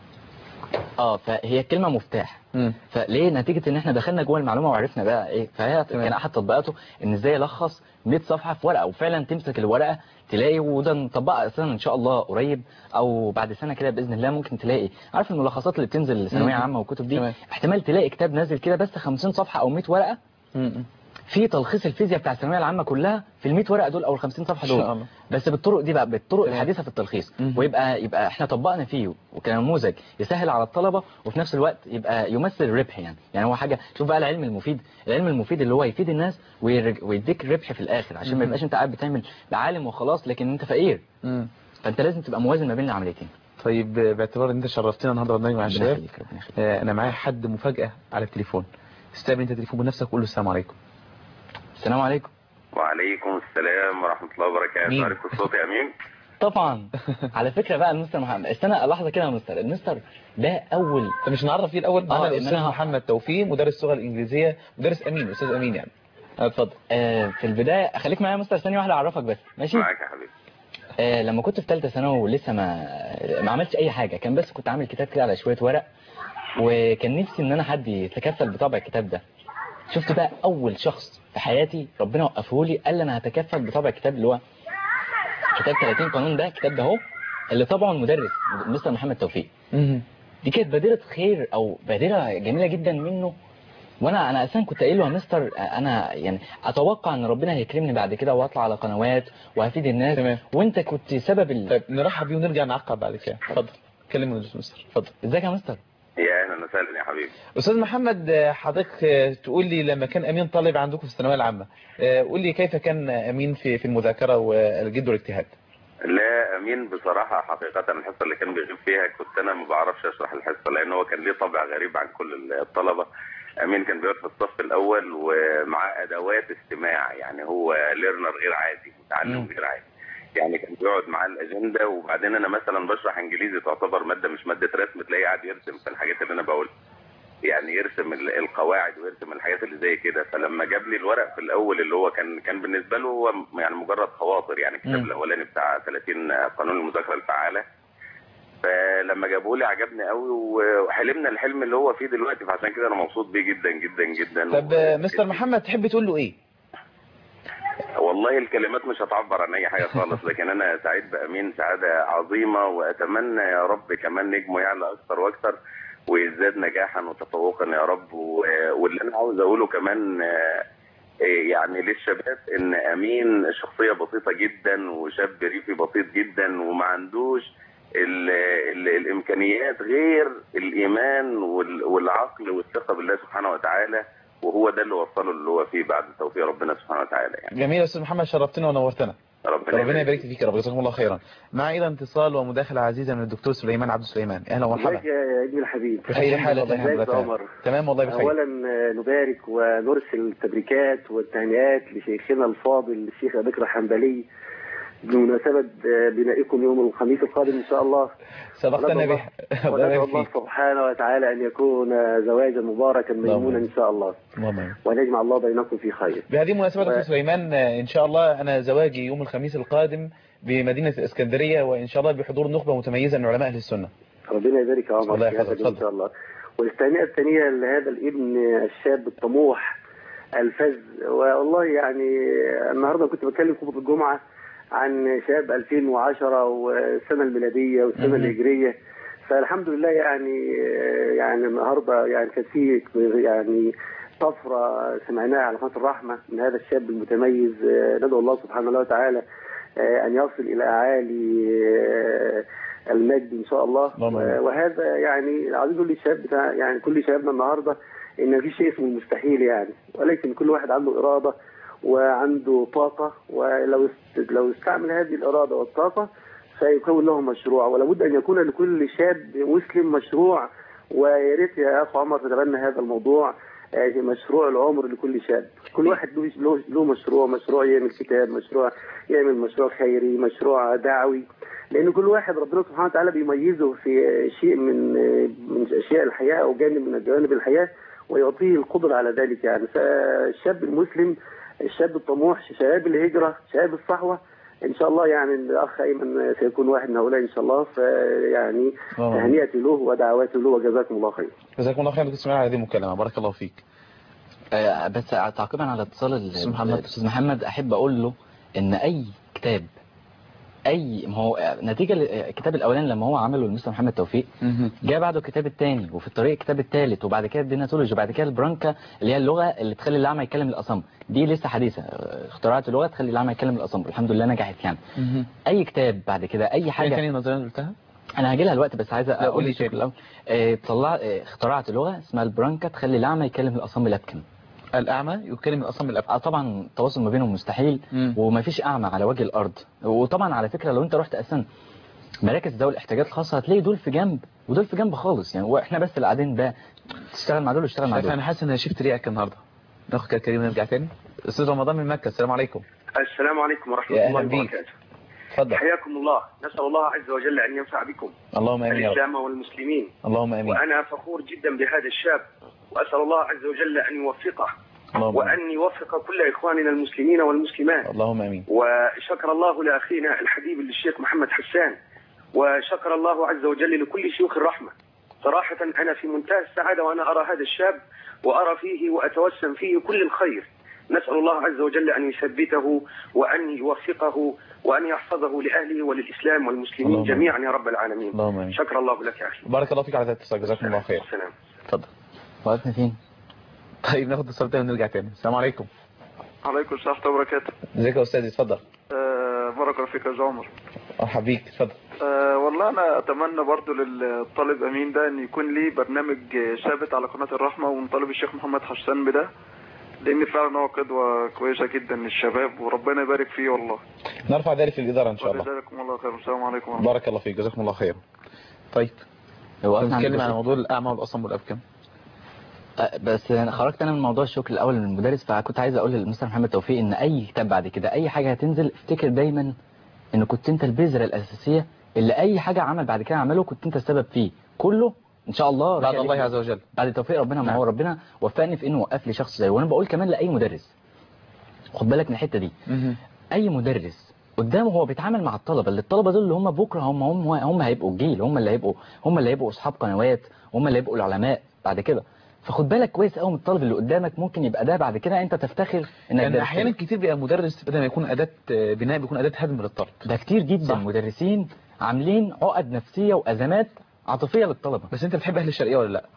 اه فهي الكلمة مفتاح مم. فليه نتيجة ان احنا دخلنا جوه المعلومة وعرفنا بقى ايه فهي تمام. كان احد تطبيقاته ان ازاي الخص 100 صفحة في ورقة وفعلا تمسك الورقة تلاقي وده نطبقها اساسا ان شاء الله قريب او بعد سنة كده باذن الله ممكن تلاقي عارف الملخصات اللي بتنزل ثانوية مم. عامة والكتب دي تمام. احتمال تلاقي كتاب نازل كده بس 50 صفحة او 100 ورقة مم. في تلخيص الفيزياء بتاع الثانويه العامه كلها في ال 100 ورقه دول او ال 50 صفحه إن شاء دول الله. بس بالطرق دي بقى بالطرق تمام. الحديثه في التلخيص مهم. ويبقى يبقى احنا طبقنا فيه وكنموذج يسهل على الطلبه وفي نفس الوقت يبقى يمثل ربح يعني يعني هو حاجه شوف بقى العلم المفيد العلم المفيد اللي هو يفيد الناس ويرج- ويديك ربح في الاخر عشان مهم. ما يبقاش انت قاعد بتعمل عالم وخلاص لكن انت فقير مم. فانت لازم تبقى موازن ما بين العمليتين طيب آه، باعتبار ان انت شرفتنا النهارده برنامج مع ربنا الشباب يخليك ربنا يخليك آه، انا معايا حد مفاجاه على التليفون استقبل انت التليفون بنفسك وقول له السلام عليكم السلام عليكم وعليكم السلام ورحمة الله وبركاته مين؟ عارف الصوت يا أمين؟ طبعا على فكره بقى المستر محمد استنى لحظه كده يا مستر المستر ده اول طب مش نعرف فيه الاول معانا آه، إن الاستاذ أنا- محمد توفيق مدرس اللغه الانجليزيه مدرس امين استاذ امين يعني آه، اتفضل آه في البدايه خليك معايا يا مستر ثانيه واحده اعرفك بس ماشي معاك يا حبيبي آه لما كنت في ثالثه ثانوي ولسه ما ما عملتش اي حاجه كان بس كنت عامل كتاب كده على شويه ورق وكان نفسي ان انا حد يتكفل بطبع الكتاب ده شفت بقى اول شخص في حياتي ربنا وقفه لي قال لي انا هتكفل بطبع الكتاب اللي هو كتاب 30 قانون ده الكتاب ده اهو اللي طبعه المدرس مستر محمد توفيق مهم. دي كانت بادرة خير او بادرة جميلة جدا منه وانا انا اساسا كنت قايل له يا مستر انا يعني اتوقع ان ربنا هيكرمني بعد كده واطلع على قنوات وهفيد الناس تمام. وانت كنت سبب ال... طيب نرحب بيه ونرجع نعقب بعد كده اتفضل كلمنا يا مستر اتفضل ازيك يا مستر يا أهلا وسهلا يا حبيبي استاذ محمد آه، حضرتك آه، تقول لي لما كان امين طالب عندكم في الثانويه العامه آه، قول لي كيف كان امين في في المذاكره والجد والاجتهاد لا أمين بصراحة حقيقة الحصة اللي كان بيغيب فيها كنت أنا ما بعرفش أشرح الحصة لأن هو كان ليه طبع غريب عن كل الطلبة أمين كان بيقعد في الصف الأول ومع أدوات استماع يعني هو ليرنر غير عادي متعلم مم. غير عادي يعني كان بيقعد معاه الأجندة وبعدين أنا مثلا بشرح إنجليزي تعتبر مادة مش مادة رسم تلاقيه قاعد يرسم في الحاجات اللي أنا بقولها يعني يرسم ال- القواعد ويرسم الحاجات اللي زي كده فلما جاب لي الورق في الاول اللي هو كان كان بالنسبه له هو م- يعني مجرد خواطر يعني الكتاب مم. الاولاني بتاع 30 قانون المذاكره الفعاله فلما جابوا لي عجبني قوي وحلمنا الحلم اللي هو فيه دلوقتي فعشان كده انا مبسوط بيه جدا جدا جدا طب آه، مستر محمد تحب تقول له ايه والله الكلمات مش هتعبر عن اي حاجه خالص لكن انا سعيد بامين سعاده عظيمه واتمنى يا رب كمان نجمه يعلى اكثر واكثر ويزداد نجاحا وتفوقا يا رب و- واللي انا عاوز اقوله كمان آه، آه، يعني للشباب ان امين شخصيه بسيطه جدا وشاب ريفي بسيط جدا وما عندوش ال ال الامكانيات غير الايمان وال- والعقل والثقه بالله سبحانه وتعالى وهو ده اللي وصله اللي هو فيه بعد توفيق ربنا سبحانه وتعالى يعني جميل يا استاذ محمد شرفتنا ونورتنا ربنا, ربنا يبارك فيك يا رب جزاكم الله خيرا مع ايضا اتصال ومداخله عزيزه من الدكتور سليمان عبد السليمان اهلا ومرحبا ازيك يا ابني الحبيب بخير حال والله ازيك الحمد لله يا تمام. عمر تمام والله بخير اولا آه، نبارك ونرسل التبريكات والتهنئات لشيخنا الفاضل الشيخ ابي بكر حنبلي بمناسبة آه، بنائكم يوم الخميس القادم إن شاء الله سبقتنا وندعو به الله- الله وندعو يبارك الله فيك سبحانه وتعالى أن يكون زواجا مباركا ميمونا إن شاء الله اللهم آمين. وأن يجمع الله بينكم في خير بهذه المناسبة و- دكتور سليمان آه، إن شاء الله أنا زواجي يوم الخميس القادم بمدينة الإسكندرية وإن شاء الله بحضور نخبة متميزة من علماء أهل السنة ربنا يبارك يا عمر الله في يحفظك، هذا اليوم إن اتفضل. شاء الله والتهنئة الثانية لهذا الابن الشاب الطموح الفز والله يعني النهارده كنت بتكلم خطبة الجمعة عن شاب 2010 والسنة الميلادية والسنة مهم. الهجرية فالحمد لله يعني يعني النهارده يعني كانت في يعني طفرة سمعناها على قناة الرحمة من هذا الشاب المتميز ندعو الله سبحانه وتعالى أن يصل إلى أعالي المجد إن شاء الله اللهم آمين. وهذا يعني عايز اقول للشباب بتاع يعني كل شبابنا النهارده ان مفيش شيء اسمه المستحيل يعني ولكن كل واحد عنده اراده وعنده طاقه ولو است- لو استعمل هذه الاراده والطاقه سيكون له مشروع ولابد ان يكون لكل شاب مسلم مشروع ويا ريت يا اخ عمر تتبنى هذا الموضوع آه، مشروع العمر لكل شاب كل واحد له له له مشروع مشروع يعمل كتاب مشروع يعمل مشروع خيري مشروع دعوي لان كل واحد ربنا سبحانه وتعالى بيميزه في شيء من من اشياء الحياه او جانب من جوانب الحياه ويعطيه القدره على ذلك يعني فالشاب المسلم الشاب الطموح شباب الهجره شباب الصحوه ان شاء الله يعني الاخ ايمن سيكون واحد من هؤلاء ان شاء الله فيعني آه. تهنئتي له ودعواتي له وجزاكم الله خير جزاكم الله خير دكتور سليمان على هذه المكالمة بارك الله فيك آه، بس تعقيبا على اتصال ال- أستاذ محمد. الاستاذ محمد احب اقول له ان اي كتاب اي ما هو نتيجه الكتاب الاولاني لما هو عمله المستر محمد توفيق مهم. جاء بعده الكتاب الثاني وفي الطريق الكتاب الثالث وبعد كده الديناتولوجي وبعد كده البرانكا اللي هي اللغه اللي تخلي الاعمى يتكلم الاصم دي لسه حديثه اختراعات اللغه تخلي الاعمى يتكلم الاصم الحمد لله نجحت يعني مهم. اي كتاب بعد كده اي حاجة حاجه تانية النظرية اللي قلتها انا هاجي لها الوقت بس عايز قول اقول لي لي تاني. الاول آه، طلع آه، اخترعت لغه اسمها البرانكا تخلي الاعمى يتكلم الاصم لبكن الأعمى يتكلم الأصم الأبكم اه طبعا التواصل ما بينهم مستحيل مم. ومفيش اعمى على وجه الارض وطبعا على فكره لو انت رحت اساسا مراكز ذوي الاحتياجات الخاصه هتلاقي دول في جنب ودول في جنب خالص يعني واحنا بس اللي قاعدين ده تشتغل مع دول وتشتغل مع شايف دول أنا حاسس إن أنا شفت ريقك النهاردة ناخد كده كريم ونرجع تاني أستاذ رمضان من مكة السلام عليكم السلام عليكم ورحمة يا الله أهلا بيك. وبركاته اتفضل حياكم الله نسأل الله عز وجل أن ينفع بكم اللهم آمين يا رب الإسلام والمسلمين اللهم آمين وأنا فخور جدا بهذا الشاب وأسأل الله عز وجل أن يوفقه اللهم آمين وأن يوفق كل إخواننا المسلمين والمسلمات اللهم آمين وشكر الله لأخينا الحبيب الشيخ محمد حسان وشكر الله عز وجل لكل شيوخ الرحمة صراحة أنا في منتهى السعادة وأنا أرى هذا الشاب وأرى فيه وأتوسم فيه كل الخير نسأل الله عز وجل أن يثبته وأن يوفقه وأن يحفظه لأهله وللإسلام والمسلمين اللهم آمين. جميعا يا رب العالمين اللهم آمين شكر الله لك يا أخي بارك الله فيك على ذات الاتصال جزاكم الله خير السلام اتفضل وقفنا فين طيب ناخد اتصال تاني ونرجع تاني السلام عليكم عليكم السلام ورحمة الله وبركاته ازيك يا أستاذ اتفضل أه بارك الله فيك يا أستاذ عمر مرحبا بيك اتفضل أه والله أنا أتمنى برضو للطالب أمين ده أن يكون ليه برنامج ثابت على قناة الرحمة ونطالب الشيخ محمد حسان بده لأن فعلا هو قدوة كويسة جدا للشباب وربنا يبارك فيه والله نرفع ذلك في الإدارة إن شاء الله وجزاكم الله خير السلام عليكم ورحمة الله بارك الله فيك جزاكم الله خير طيب وقفنا عند نتكلم عن الجزء- موضوع الأعمى والأصم والأبكم آه، بس أنا خرجت انا من موضوع الشكر الاول من المدرس فكنت عايز اقول للمستر محمد توفيق ان اي كتاب بعد كده اي حاجه هتنزل افتكر دايما ان كنت انت البذره الاساسيه اللي اي حاجه عمل بعد كده عمله كنت انت السبب فيه كله ان شاء الله بعد راجع الله ليك. عز وجل بعد توفيق ربنا ما نعم. هو ربنا وفقني في انه وقف لي شخص زيه وانا بقول كمان لاي مدرس خد بالك من الحته دي مهم. اي مدرس قدامه هو بيتعامل مع الطلبه اللي الطلبه دول اللي هم بكره هم هم هم هيبقوا الجيل هم اللي هيبقوا هم اللي هيبقوا اصحاب قنوات هم اللي هيبقوا العلماء بعد كده فخد بالك كويس قوي من الطالب اللي قدامك ممكن يبقى ده بعد كده انت تفتخر انك لأن درست أحيانا له. كتير بيبقى مدرس بدل ما يكون أداة بناء بيكون أداة هدم للطالب ده كتير جدا صح. مدرسين عاملين عقد نفسيه وازمات عاطفيه للطلبه بس أنت بتحب أهل الشرقية ولا لا؟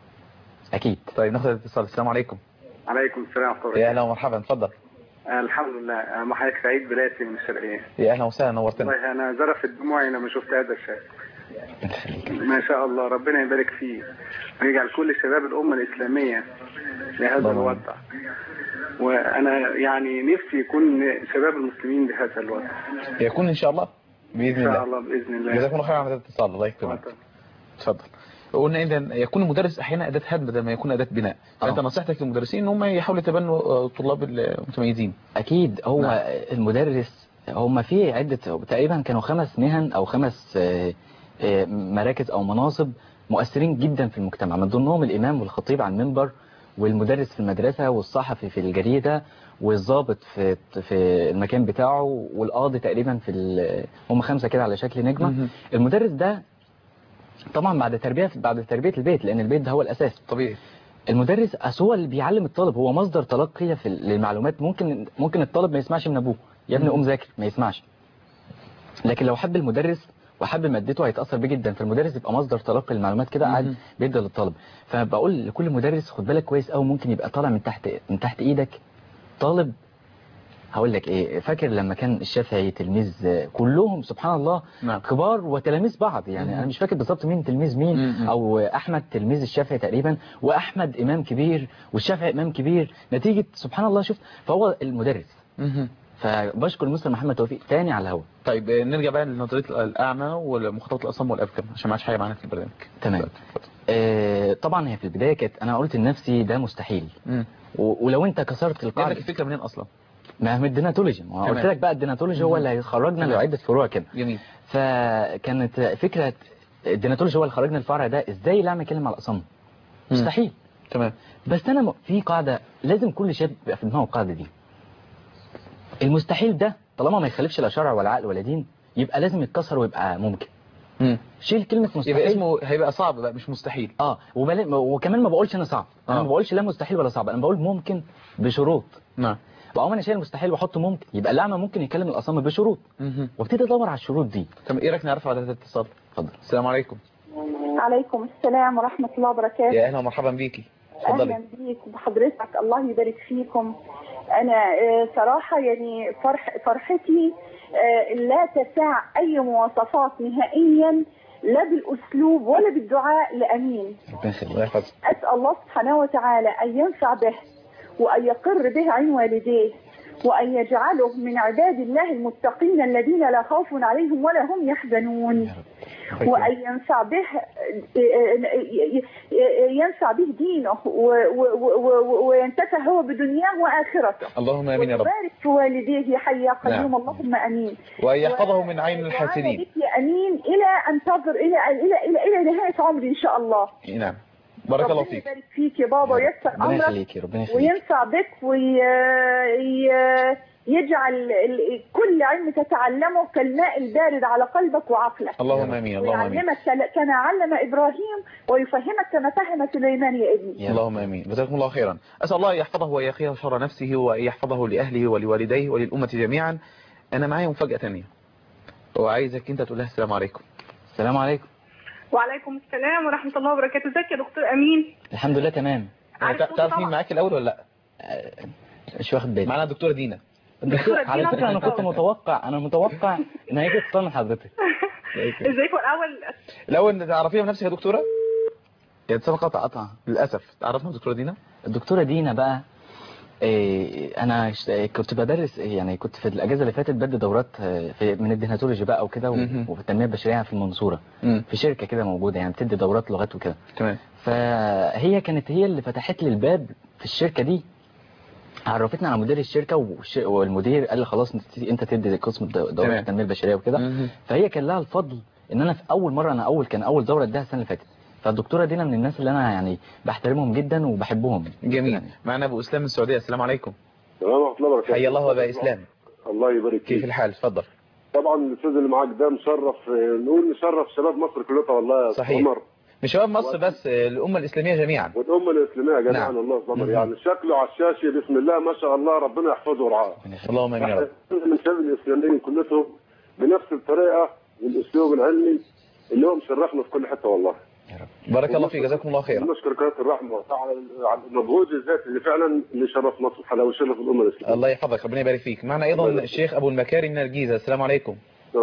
اكيد طيب ناخد الاتصال السلام عليكم عليكم السلام ورحمة الله يا أهلا ومرحبا اتفضل وبركاته. الحمد لله أنا مع حضرتك سعيد بلاتي من الشرقية يا أهلا وسهلا نورتنا والله أنا زرفت دموعي لما شفت هذا الشاب ما شاء الله ربنا يبارك فيه ويجعل كل شباب الأمة الإسلامية لهذا اللهم الوضع وأنا يعني نفسي يكون شباب المسلمين بهذا الوضع يكون إن شاء الله بإذن إن شاء الله الله بإذن الله جزاكم الله خير على هذا الاتصال الله يكرمك اتفضل قلنا اذا يكون المدرس احيانا اداه هدم بدل ما يكون اداه بناء فانت آه. نصيحتك للمدرسين ان هم يحاولوا يتبنوا آه، الطلاب المتميزين اكيد هو نعم. المدرس هم في عده تقريبا كانوا خمس مهن او خمس آه، آه، مراكز او مناصب مؤثرين جدا في المجتمع من ضمنهم الامام والخطيب على المنبر والمدرس في المدرسه والصحفي في الجريده والضابط في في المكان بتاعه والقاضي تقريبا في ال- هم خمسه كده على شكل نجمه مهم. المدرس ده طبعا بعد تربيه بعد تربيه البيت لان البيت ده هو الاساس طبيعي المدرس أصل هو اللي بيعلم الطالب هو مصدر تلقي في للمعلومات ممكن ممكن الطالب ما يسمعش من ابوه يا ابني قوم ذاكر ما يسمعش لكن لو حب المدرس وحب مادته هيتاثر بيه جدا فالمدرس يبقى مصدر تلقي المعلومات كده مهم. قاعد بيدي للطالب فبقول لكل مدرس خد بالك كويس قوي ممكن يبقى طالع من تحت من تحت ايدك طالب هقول لك ايه فاكر لما كان الشافعي تلميذ كلهم سبحان الله نعم. كبار وتلاميذ بعض يعني مم. انا مش فاكر بالظبط مين تلميذ مين مم. او احمد تلميذ الشافعي تقريبا واحمد امام كبير والشافعي امام كبير نتيجه سبحان الله شفت فهو المدرس مهم. فبشكر المستر محمد توفيق تاني على الهواء طيب آه، نرجع بقى لنظريه الاعمى والمخاطبه الاصم والابكم عشان ما عادش حاجه معانا في البرنامج تمام. اتفضل. آه طبعا هي في البدايه كانت انا قلت لنفسي ده مستحيل مم. و- ولو انت كسرت جات القاعده لك الفكره منين اصلا ما هو الديناتولوجي ما هو تمام. قلت لك بقى الديناتولوجي هو مم. اللي هيخرجنا تمام. لعده فروع كده جميل فكانت فكره الديناتولوجي هو اللي خرجنا الفرع ده ازاي الاعمى يتكلم على الاصم مستحيل تمام بس انا م- في قاعده لازم كل شاب يبقى في دماغه القاعده دي المستحيل ده طالما ما يخالفش لا شرع ولا عقل ولا دين يبقى لازم يتكسر ويبقى ممكن مم. شيل كلمه مستحيل يبقى اسمه هيبقى صعب بقى مش مستحيل اه وبل... وكمان ما بقولش انا صعب انا آه. ما بقولش لا مستحيل ولا صعب انا بقول ممكن بشروط نعم واقوم انا شايل المستحيل واحط ممكن يبقى الاعمى ممكن يكلم الاصم بشروط مهم. وابتدي ادور على الشروط دي طب ايه رايك نعرف على الاتصال اتفضل السلام عليكم عليكم السلام ورحمة الله وبركاته يا اهلا ومرحبا بيكي أهلا اتفضلي بيك بحضرتك الله يبارك فيكم أنا آه، صراحة يعني فرح فرحتي آه، لا تسع أي مواصفات نهائيا لا بالأسلوب ولا بالدعاء لأمين ربنا يخليك الله يحفظك أسأل الله سبحانه وتعالى أن ينفع به وأن يقر به عن والديه وأن يجعله من عباد الله المتقين الذين لا خوف عليهم ولا هم يحزنون وأن ينفع به ينفع به دينه و- و- و- وينتفع هو بدنياه وآخرته اللهم امين يا رب ويبارك في والديه يا حي يا قيوم نعم. اللهم امين وان يحفظه من عين وأنا الحاسدين بك يا امين الى انتظر الى الى الى الى نهايه عمري ان شاء الله نعم بارك الله ربنا فيك يبارك فيك يا بابا ويسر ربنا امرك يخليكي ربنا يخليك وينفع بك ويجعل كل علم تتعلمه كالماء البارد على قلبك وعقلك اللهم امين اللهم امين ويعلمك كل- كما علم ابراهيم ويفهمك كما فهم سليمان يا ابني يا رب. اللهم امين جزاكم الله خيرا اسال الله ان يحفظه ويقيه شر نفسه وان يحفظه لاهله ولوالديه وللامه جميعا انا معايا مفاجاه ثانيه وعايزك انت تقول لها السلام عليكم السلام عليكم وعليكم السلام ورحمة الله وبركاته ازيك يا دكتور أمين الحمد لله تمام عارف تع- تعرف مين طبعا. معاك الاول ولا لا آه، مش واخد بالي معانا الدكتوره دينا الدكتور دكتورة على دينا فكره انا كنت بتتطور. متوقع انا متوقع ان هيجي اتصال من حضرتك ازيكم الأول الاول تعرفيها بنفسك يا دكتوره يا اتصال قطع قطع للاسف تعرفنا الدكتوره دينا الدكتوره دينا بقى إيه انا ش- كنت بدرس يعني كنت في الاجازه اللي فاتت بدي دورات آه، في من الديناتولوجي بقى وكده و- مهم. وفي التنميه البشريه في المنصوره امم في شركه كده موجوده يعني بتدي دورات لغات وكده تمام فهي كانت هي اللي فتحت لي الباب في الشركه دي عرفتني على مدير الشركه والش- والمدير قال لي خلاص انت انت تدي قسم الد- دورات تمام. التنميه البشريه وكده مهم. فهي كان لها الفضل ان انا في اول مره انا اول كان اول دوره اديها السنه اللي فاتت فالدكتوره دينا من الناس اللي انا يعني بحترمهم جدا وبحبهم جميل يعني معنا ابو اسلام من السعوديه السلام عليكم السلام ورحمة الله وبركاته حيا الله وابا اسلام الله يبارك كيف فيك الحال اتفضل طبعا الاستاذ اللي معاك ده مشرف آه، نقول مشرف شباب مصر كلها والله يا صحيح. عمر مش شباب مصر بس الامه الاسلاميه جميعا والامه الاسلاميه جميعا نعم. الله يصبر مهم. يعني شكله على الشاشه بسم الله ما شاء الله ربنا يحفظه ورعاه اللهم امين يا رب من شباب الاسلاميين كلهم بنفس الطريقه والاسلوب العلمي اللي هو مشرفنا في كل حته والله بارك الله فيك جزاكم الله خيرا نشكر قناه الرحمه على على المجهود الذاتي اللي فعلا اللي شرف مصر حلا وشرف الامه الاسلاميه الله يحفظك ربنا يبارك فيك معنا ايضا الشيخ ابو المكارم من الجيزه السلام عليكم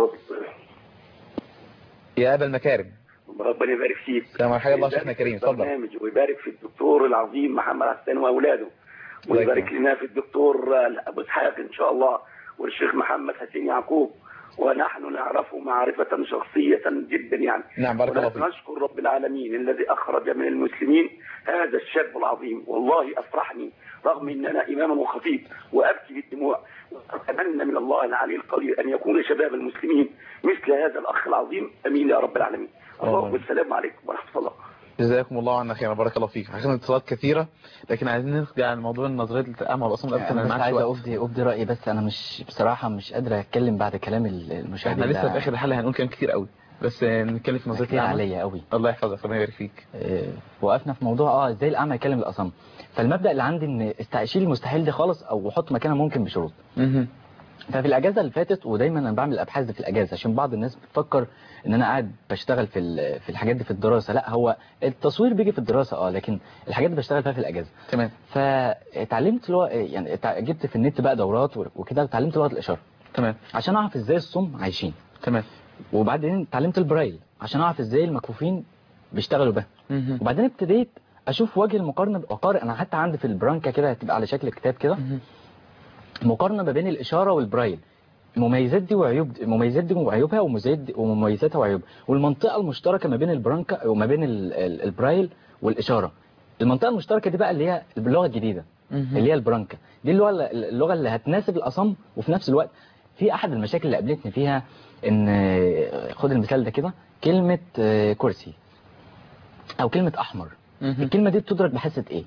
يا ابا المكارم ربنا يبارك فيك السلام عليكم الله شيخنا كريم اتفضل برنامج ويبارك في الدكتور العظيم محمد حسان واولاده ويبارك لنا في الدكتور ابو اسحاق ان شاء الله والشيخ محمد حسين يعقوب ونحن نعرفه معرفة شخصية جدا يعني نعم بارك الله فيك نشكر رب العالمين الذي أخرج من المسلمين هذا الشاب العظيم والله أفرحني رغم أن أنا إمام وخطيب وأبكي بالدموع وأتمنى من الله العلي القدير أن يكون شباب المسلمين مثل هذا الأخ العظيم أمين يا رب العالمين الله والسلام عليكم ورحمة الله جزاكم الله عنا خيرا بارك الله فيك اخذنا اتصالات كثيره لكن عايزين نرجع عن موضوع نظريه الاعمى والاصم انا انا بس معاك عايز شويه ابدي ابدي رايي بس انا مش بصراحه مش قادر اتكلم بعد كلام المشاهدين احنا لسه ده في اخر الحلقه هنقول كلام كتير قوي بس نتكلم في نظريه كتير الاعمى عليا قوي الله يحفظك ربنا يبارك فيك آه، وقفنا في موضوع اه ازاي الاعمى يكلم الاصم فالمبدا اللي عندي ان استشيل المستحيل دي خالص او احط مكانها ممكن بشروط مهم. ففي الاجازه اللي فاتت ودايما انا بعمل الابحاث دي في الاجازه عشان بعض الناس بتفكر ان انا قاعد بشتغل في ال- في الحاجات دي في الدراسه لا هو التصوير بيجي في الدراسه اه لكن الحاجات دي بشتغل فيها في الاجازه تمام فتعلمت لغه يعني تع- جبت في النت بقى دورات وكده وتعلمت لغه الاشاره تمام عشان اعرف ازاي الصم عايشين تمام وبعدين اتعلمت البرايل عشان اعرف ازاي المكفوفين بيشتغلوا به مهم. وبعدين ابتديت اشوف وجه المقارنه واقارن انا حتى عندي في البرانكا كده هتبقى على شكل كتاب كده مقارنه ما بين الاشاره والبرايل المميزات دي وعيوب مميزات دي وعيوبها ومميزات دي ومميزاتها وعيوبها والمنطقه المشتركه ما بين البرانكا وما بين ال- ال- البرايل والاشاره المنطقه المشتركه دي بقى اللي هي اللغه الجديده مهم. اللي هي البرانكا دي اللغه اللغه اللي هتناسب الاصم وفي نفس الوقت في احد المشاكل اللي قابلتني فيها ان خد المثال ده كده كلمه آه، كرسي او كلمه احمر مهم. الكلمه دي بتدرك بحاسه ايه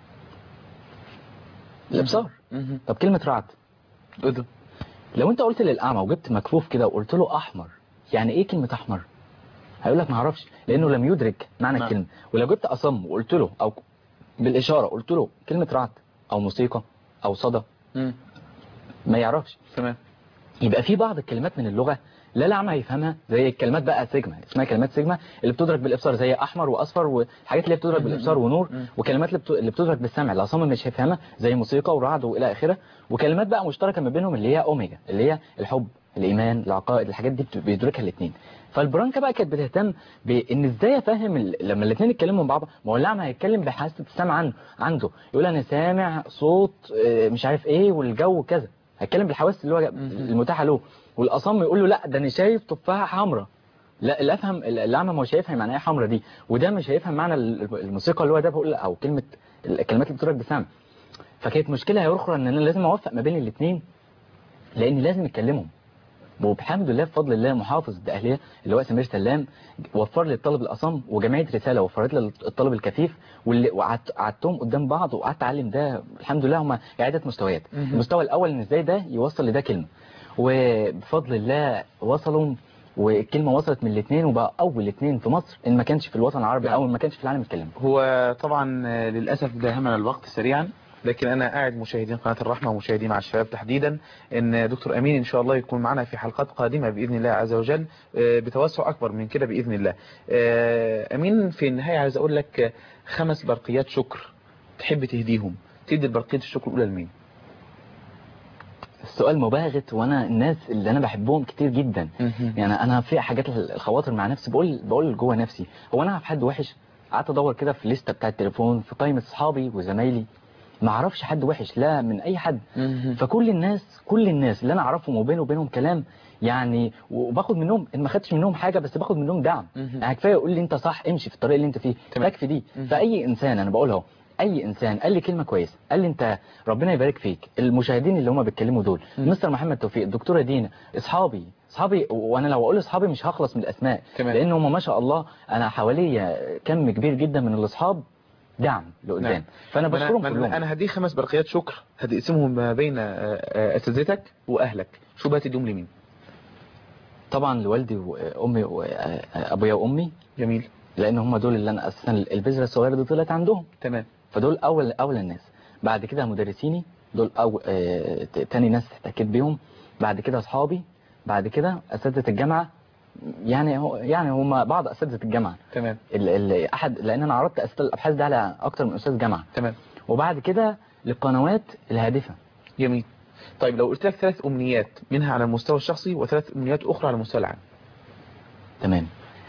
الابصار مهم. طب كلمه رعد أدو. لو انت قلت للاعمى وجبت مكفوف كده وقلت له احمر يعني ايه كلمه احمر هيقول لك ما اعرفش لانه لم يدرك معنى نعم. الكلمه ولو جبت اصم وقلت له او بالاشاره قلت له كلمه رعد او موسيقى او صدى مم. ما يعرفش تمام يبقى في بعض الكلمات من اللغة لا الأعمى هيفهمها زي الكلمات بقى سيجما اسمها كلمات سيجما اللي بتدرك بالإبصار زي أحمر وأصفر والحاجات اللي هي بتدرك بالإبصار ونور وكلمات اللي بت- اللي بتدرك بالسمع الأصم مش هيفهمها زي موسيقى ورعد وإلى آخره وكلمات بقى مشتركة ما بينهم اللي هي أوميجا اللي هي الحب الإيمان العقائد الحاجات دي بت- بيدركها الاثنين فالبرانكا بقى كانت بتهتم بان ازاي افهم ال- لما الاثنين يتكلموا مع بعض ما هو الاعمى هيتكلم بحاسه السمع عنه عنده يقول انا سامع صوت آه، مش عارف ايه والجو كذا هيتكلم بالحواس اللي هو المتاحه له والاصم يقول له لا ده انا شايف تفاحه حمراء لا اللي افهم الاعمى ما هو شايفها معنى ايه حمراء دي وده مش هيفهم معنى ال- الموسيقى اللي هو ده بقول او كلمه الكلمات اللي بتدرك بالسمع فكانت مشكله يا اخرى ان انا لازم اوفق ما بين الاثنين لان لازم يتكلموا وبحمد الله بفضل الله محافظ الدقهلية اللي هو سمير سلام وفر لي الطالب الأصم وجمعية رسالة وفرت لي الطالب الكفيف واللي وقعدت قعدتهم قدام بعض وقعدت أعلم ده الحمد لله هم عدة مستويات مهم. المستوى الأول إن إزاي ده يوصل لده كلمة وبفضل الله وصلوا والكلمة وصلت من الاثنين وبقى أول اثنين في مصر إن ما كانش في الوطن العربي أو ما كانش في العالم يتكلموا هو طبعا آه، للأسف داهمنا الوقت سريعا لكن أنا قاعد مشاهدين قناة الرحمة ومشاهدين مع الشباب تحديدا أن دكتور أمين إن شاء الله يكون معنا في حلقات قادمة بإذن الله عز وجل آه، بتوسع أكبر من كده بإذن الله آه، أمين في النهاية عايز أقول لك آه، خمس برقيات شكر تحب تهديهم تدي البرقية الشكر الأولى لمين السؤال مباغت وانا الناس اللي انا بحبهم كتير جدا يعني انا في حاجات الخواطر مع نفسي بقول بقول جوه نفسي هو انا في حد وحش قعدت ادور كده في الليسته بتاع التليفون في قائمه اصحابي وزمايلي ما اعرفش حد وحش لا من اي حد فكل الناس كل الناس اللي انا اعرفهم وبيني وبينهم كلام يعني وباخد منهم ان ما خدتش منهم حاجه بس باخد منهم دعم يعني كفايه يقول لي انت صح امشي في الطريق اللي انت فيه تكفي دي فاي انسان انا بقول اهو اي انسان قال لي كلمه كويسه قال لي انت ربنا يبارك فيك المشاهدين اللي هم بيتكلموا دول مستر محمد توفيق الدكتوره دينا اصحابي اصحابي وانا لو اقول اصحابي مش هخلص من الاسماء تمام. لان هم ما شاء الله انا حواليا كم كبير جدا من الاصحاب دعم لقدام نعم. فانا أنا- بشكرهم أنا- كلهم أنا هديك خمس برقيات شكر هتقسمهم ما بين آه، آه، أساتذتك وأهلك شو بقى تديهم لمين طبعا لوالدي وامي وابويا وامي جميل لان هم دول اللي انا اساسا البذره الصغيره دي طلعت عندهم تمام فدول اول اول الناس بعد كده مدرسيني دول أو آه ت- تاني ناس احتكيت بيهم بعد كده اصحابي بعد كده اساتذه الجامعه يعني هو يعني هم بعض اساتذه الجامعه تمام ال ال احد لان انا عرضت اسئله الابحاث ده على اكتر من استاذ جامعه تمام وبعد كده للقنوات الهادفه جميل طيب لو قلت لك ثلاث أمنيات منها على المستوى الشخصي وثلاث أمنيات أخرى على المستوى العام تمام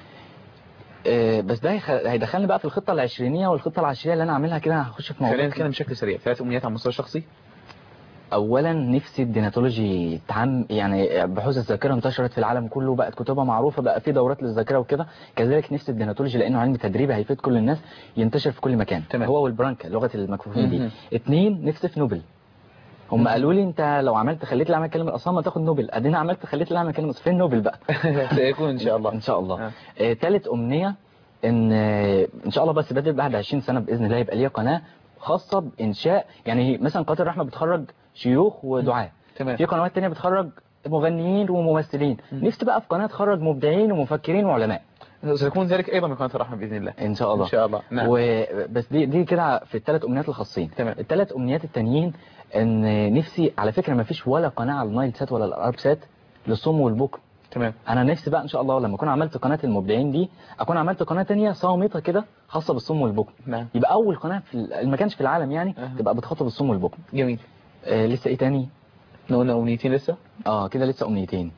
آه، بس ده هيخ- هيدخلني بقى في الخطه العشرينيه والخطه العشريه اللي انا عاملها كده هخش في موضوع خلينا نتكلم بشكل سريع ثلاث أمنيات على المستوى الشخصي اولا نفسي الديناتولوجي تعم يعني بحوث الذاكره انتشرت في العالم كله بقت كتبها معروفه بقى في دورات للذاكره وكده كذلك نفسي الديناتولوجي لانه علم تدريبي هيفيد كل الناس ينتشر في كل مكان تمام. هو والبرانكا لغه المكفوفين دي مهم. اتنين نفسي في نوبل هم قالوا لي انت لو عملت خليت الاعمى يتكلم الاصم تاخد نوبل ادينا عملت خليت الاعمى يتكلم الأصم. فين نوبل بقى سيكون إن شاء الله ان شاء الله آه. تالت امنيه ان آه، ان شاء الله بس بدأت بعد 20 سنه باذن الله يبقى ليا قناه خاصه بانشاء يعني مثلا قناه الرحمه بتخرج شيوخ ودعاه تمام. في قنوات تانية بتخرج مغنيين وممثلين نفسي بقى في قناه تخرج مبدعين ومفكرين وعلماء سيكون ذلك أيضا من قناة الرحمة بإذن الله ان شاء الله إن شاء الله نعم و... بس دي دي كده في الثلاث امنيات الخاصين تمام. الثلاث امنيات التانيين ان نفسي على فكره ما فيش ولا قناه على النايل سات ولا الارب سات للصم والبكم تمام انا نفسي بقى ان شاء الله لما اكون عملت قناه المبدعين دي اكون عملت قناه تانية صامته كده خاصه بالصم والبكم نعم يبقى اول قناه في ال- ما كانش في العالم يعني أها. تبقى بتخاطب الصم والبكم جميل آه لسه ايه تاني إحنا قلنا أمنيتين لسه اه كده لسه امنيتين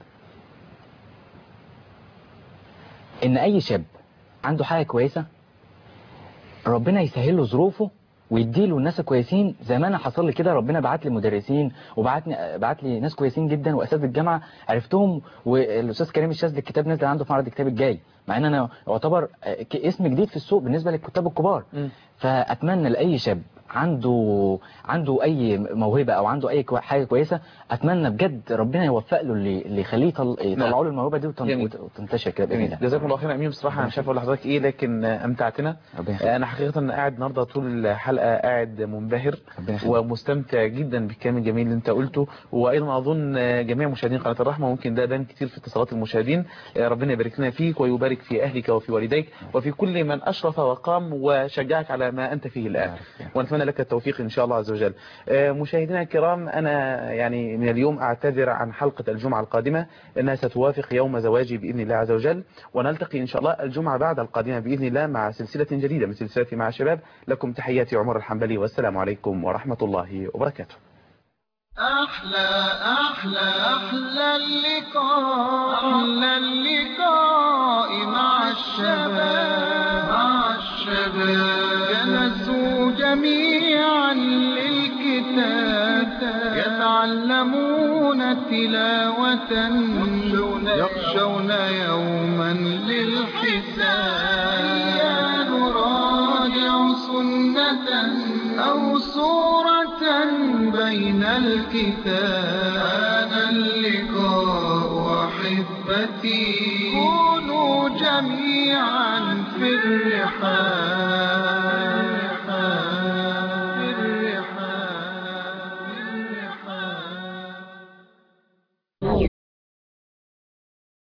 ان اي شاب عنده حاجه كويسه ربنا يسهل له ظروفه ويديله الناس الكويسين زي ما انا حصل لي كده ربنا بعت لي مدرسين وبعتني بعت لي ناس كويسين جدا واساتذه الجامعه عرفتهم والاستاذ كريم الشاذلي الكتاب نزل عنده في معرض الكتاب الجاي مع ان انا يعتبر آه، ك- اسم جديد في السوق بالنسبه للكتاب الكبار فاتمنى لاي شاب عنده عنده اي موهبه او عنده اي كو- حاجه كويسه اتمنى بجد ربنا يوفق له اللي اللي يخليه يطل- يطلعوا له الموهبه دي وتن- جميل. وت- وتنتشر كده باذن جميل الله جزاكم الله خير يا امين بصراحه انا مش عارف اقول لحضرتك ايه لكن آه، امتعتنا ربنا يخليك. آه، انا حقيقه قاعد النهارده طول الحلقه قاعد منبهر ربنا يخليك. ومستمتع جدا بالكلام الجميل اللي انت قلته وايضا اظن آه، جميع مشاهدين قناه الرحمه ممكن ده بان كتير في اتصالات المشاهدين آه، ربنا يبارك لنا فيك ويبارك في اهلك وفي والديك وفي كل من اشرف وقام وشجعك على ما انت فيه الان ونتمنى نتمنى لك التوفيق إن شاء الله عز وجل آه، مشاهدينا الكرام أنا يعني من اليوم أعتذر عن حلقة الجمعة القادمة لأنها ستوافق يوم زواجي بإذن الله عز وجل ونلتقي إن شاء الله الجمعة بعد القادمة بإذن الله مع سلسلة جديدة من سلسلة مع شباب لكم تحياتي عمر الحنبلي والسلام عليكم ورحمة الله وبركاته أحلى أحلى أحلى اللقاء أحلى اللقاء مع الشباب مع الشباب جلسوا جميعا للكتاب يتعلمون تلاوة يخشون يوما للحساب يا نراجع سنة أو سورة بين الكتاب هذا اللقاء أحبتي كونوا جميعا في الرحاب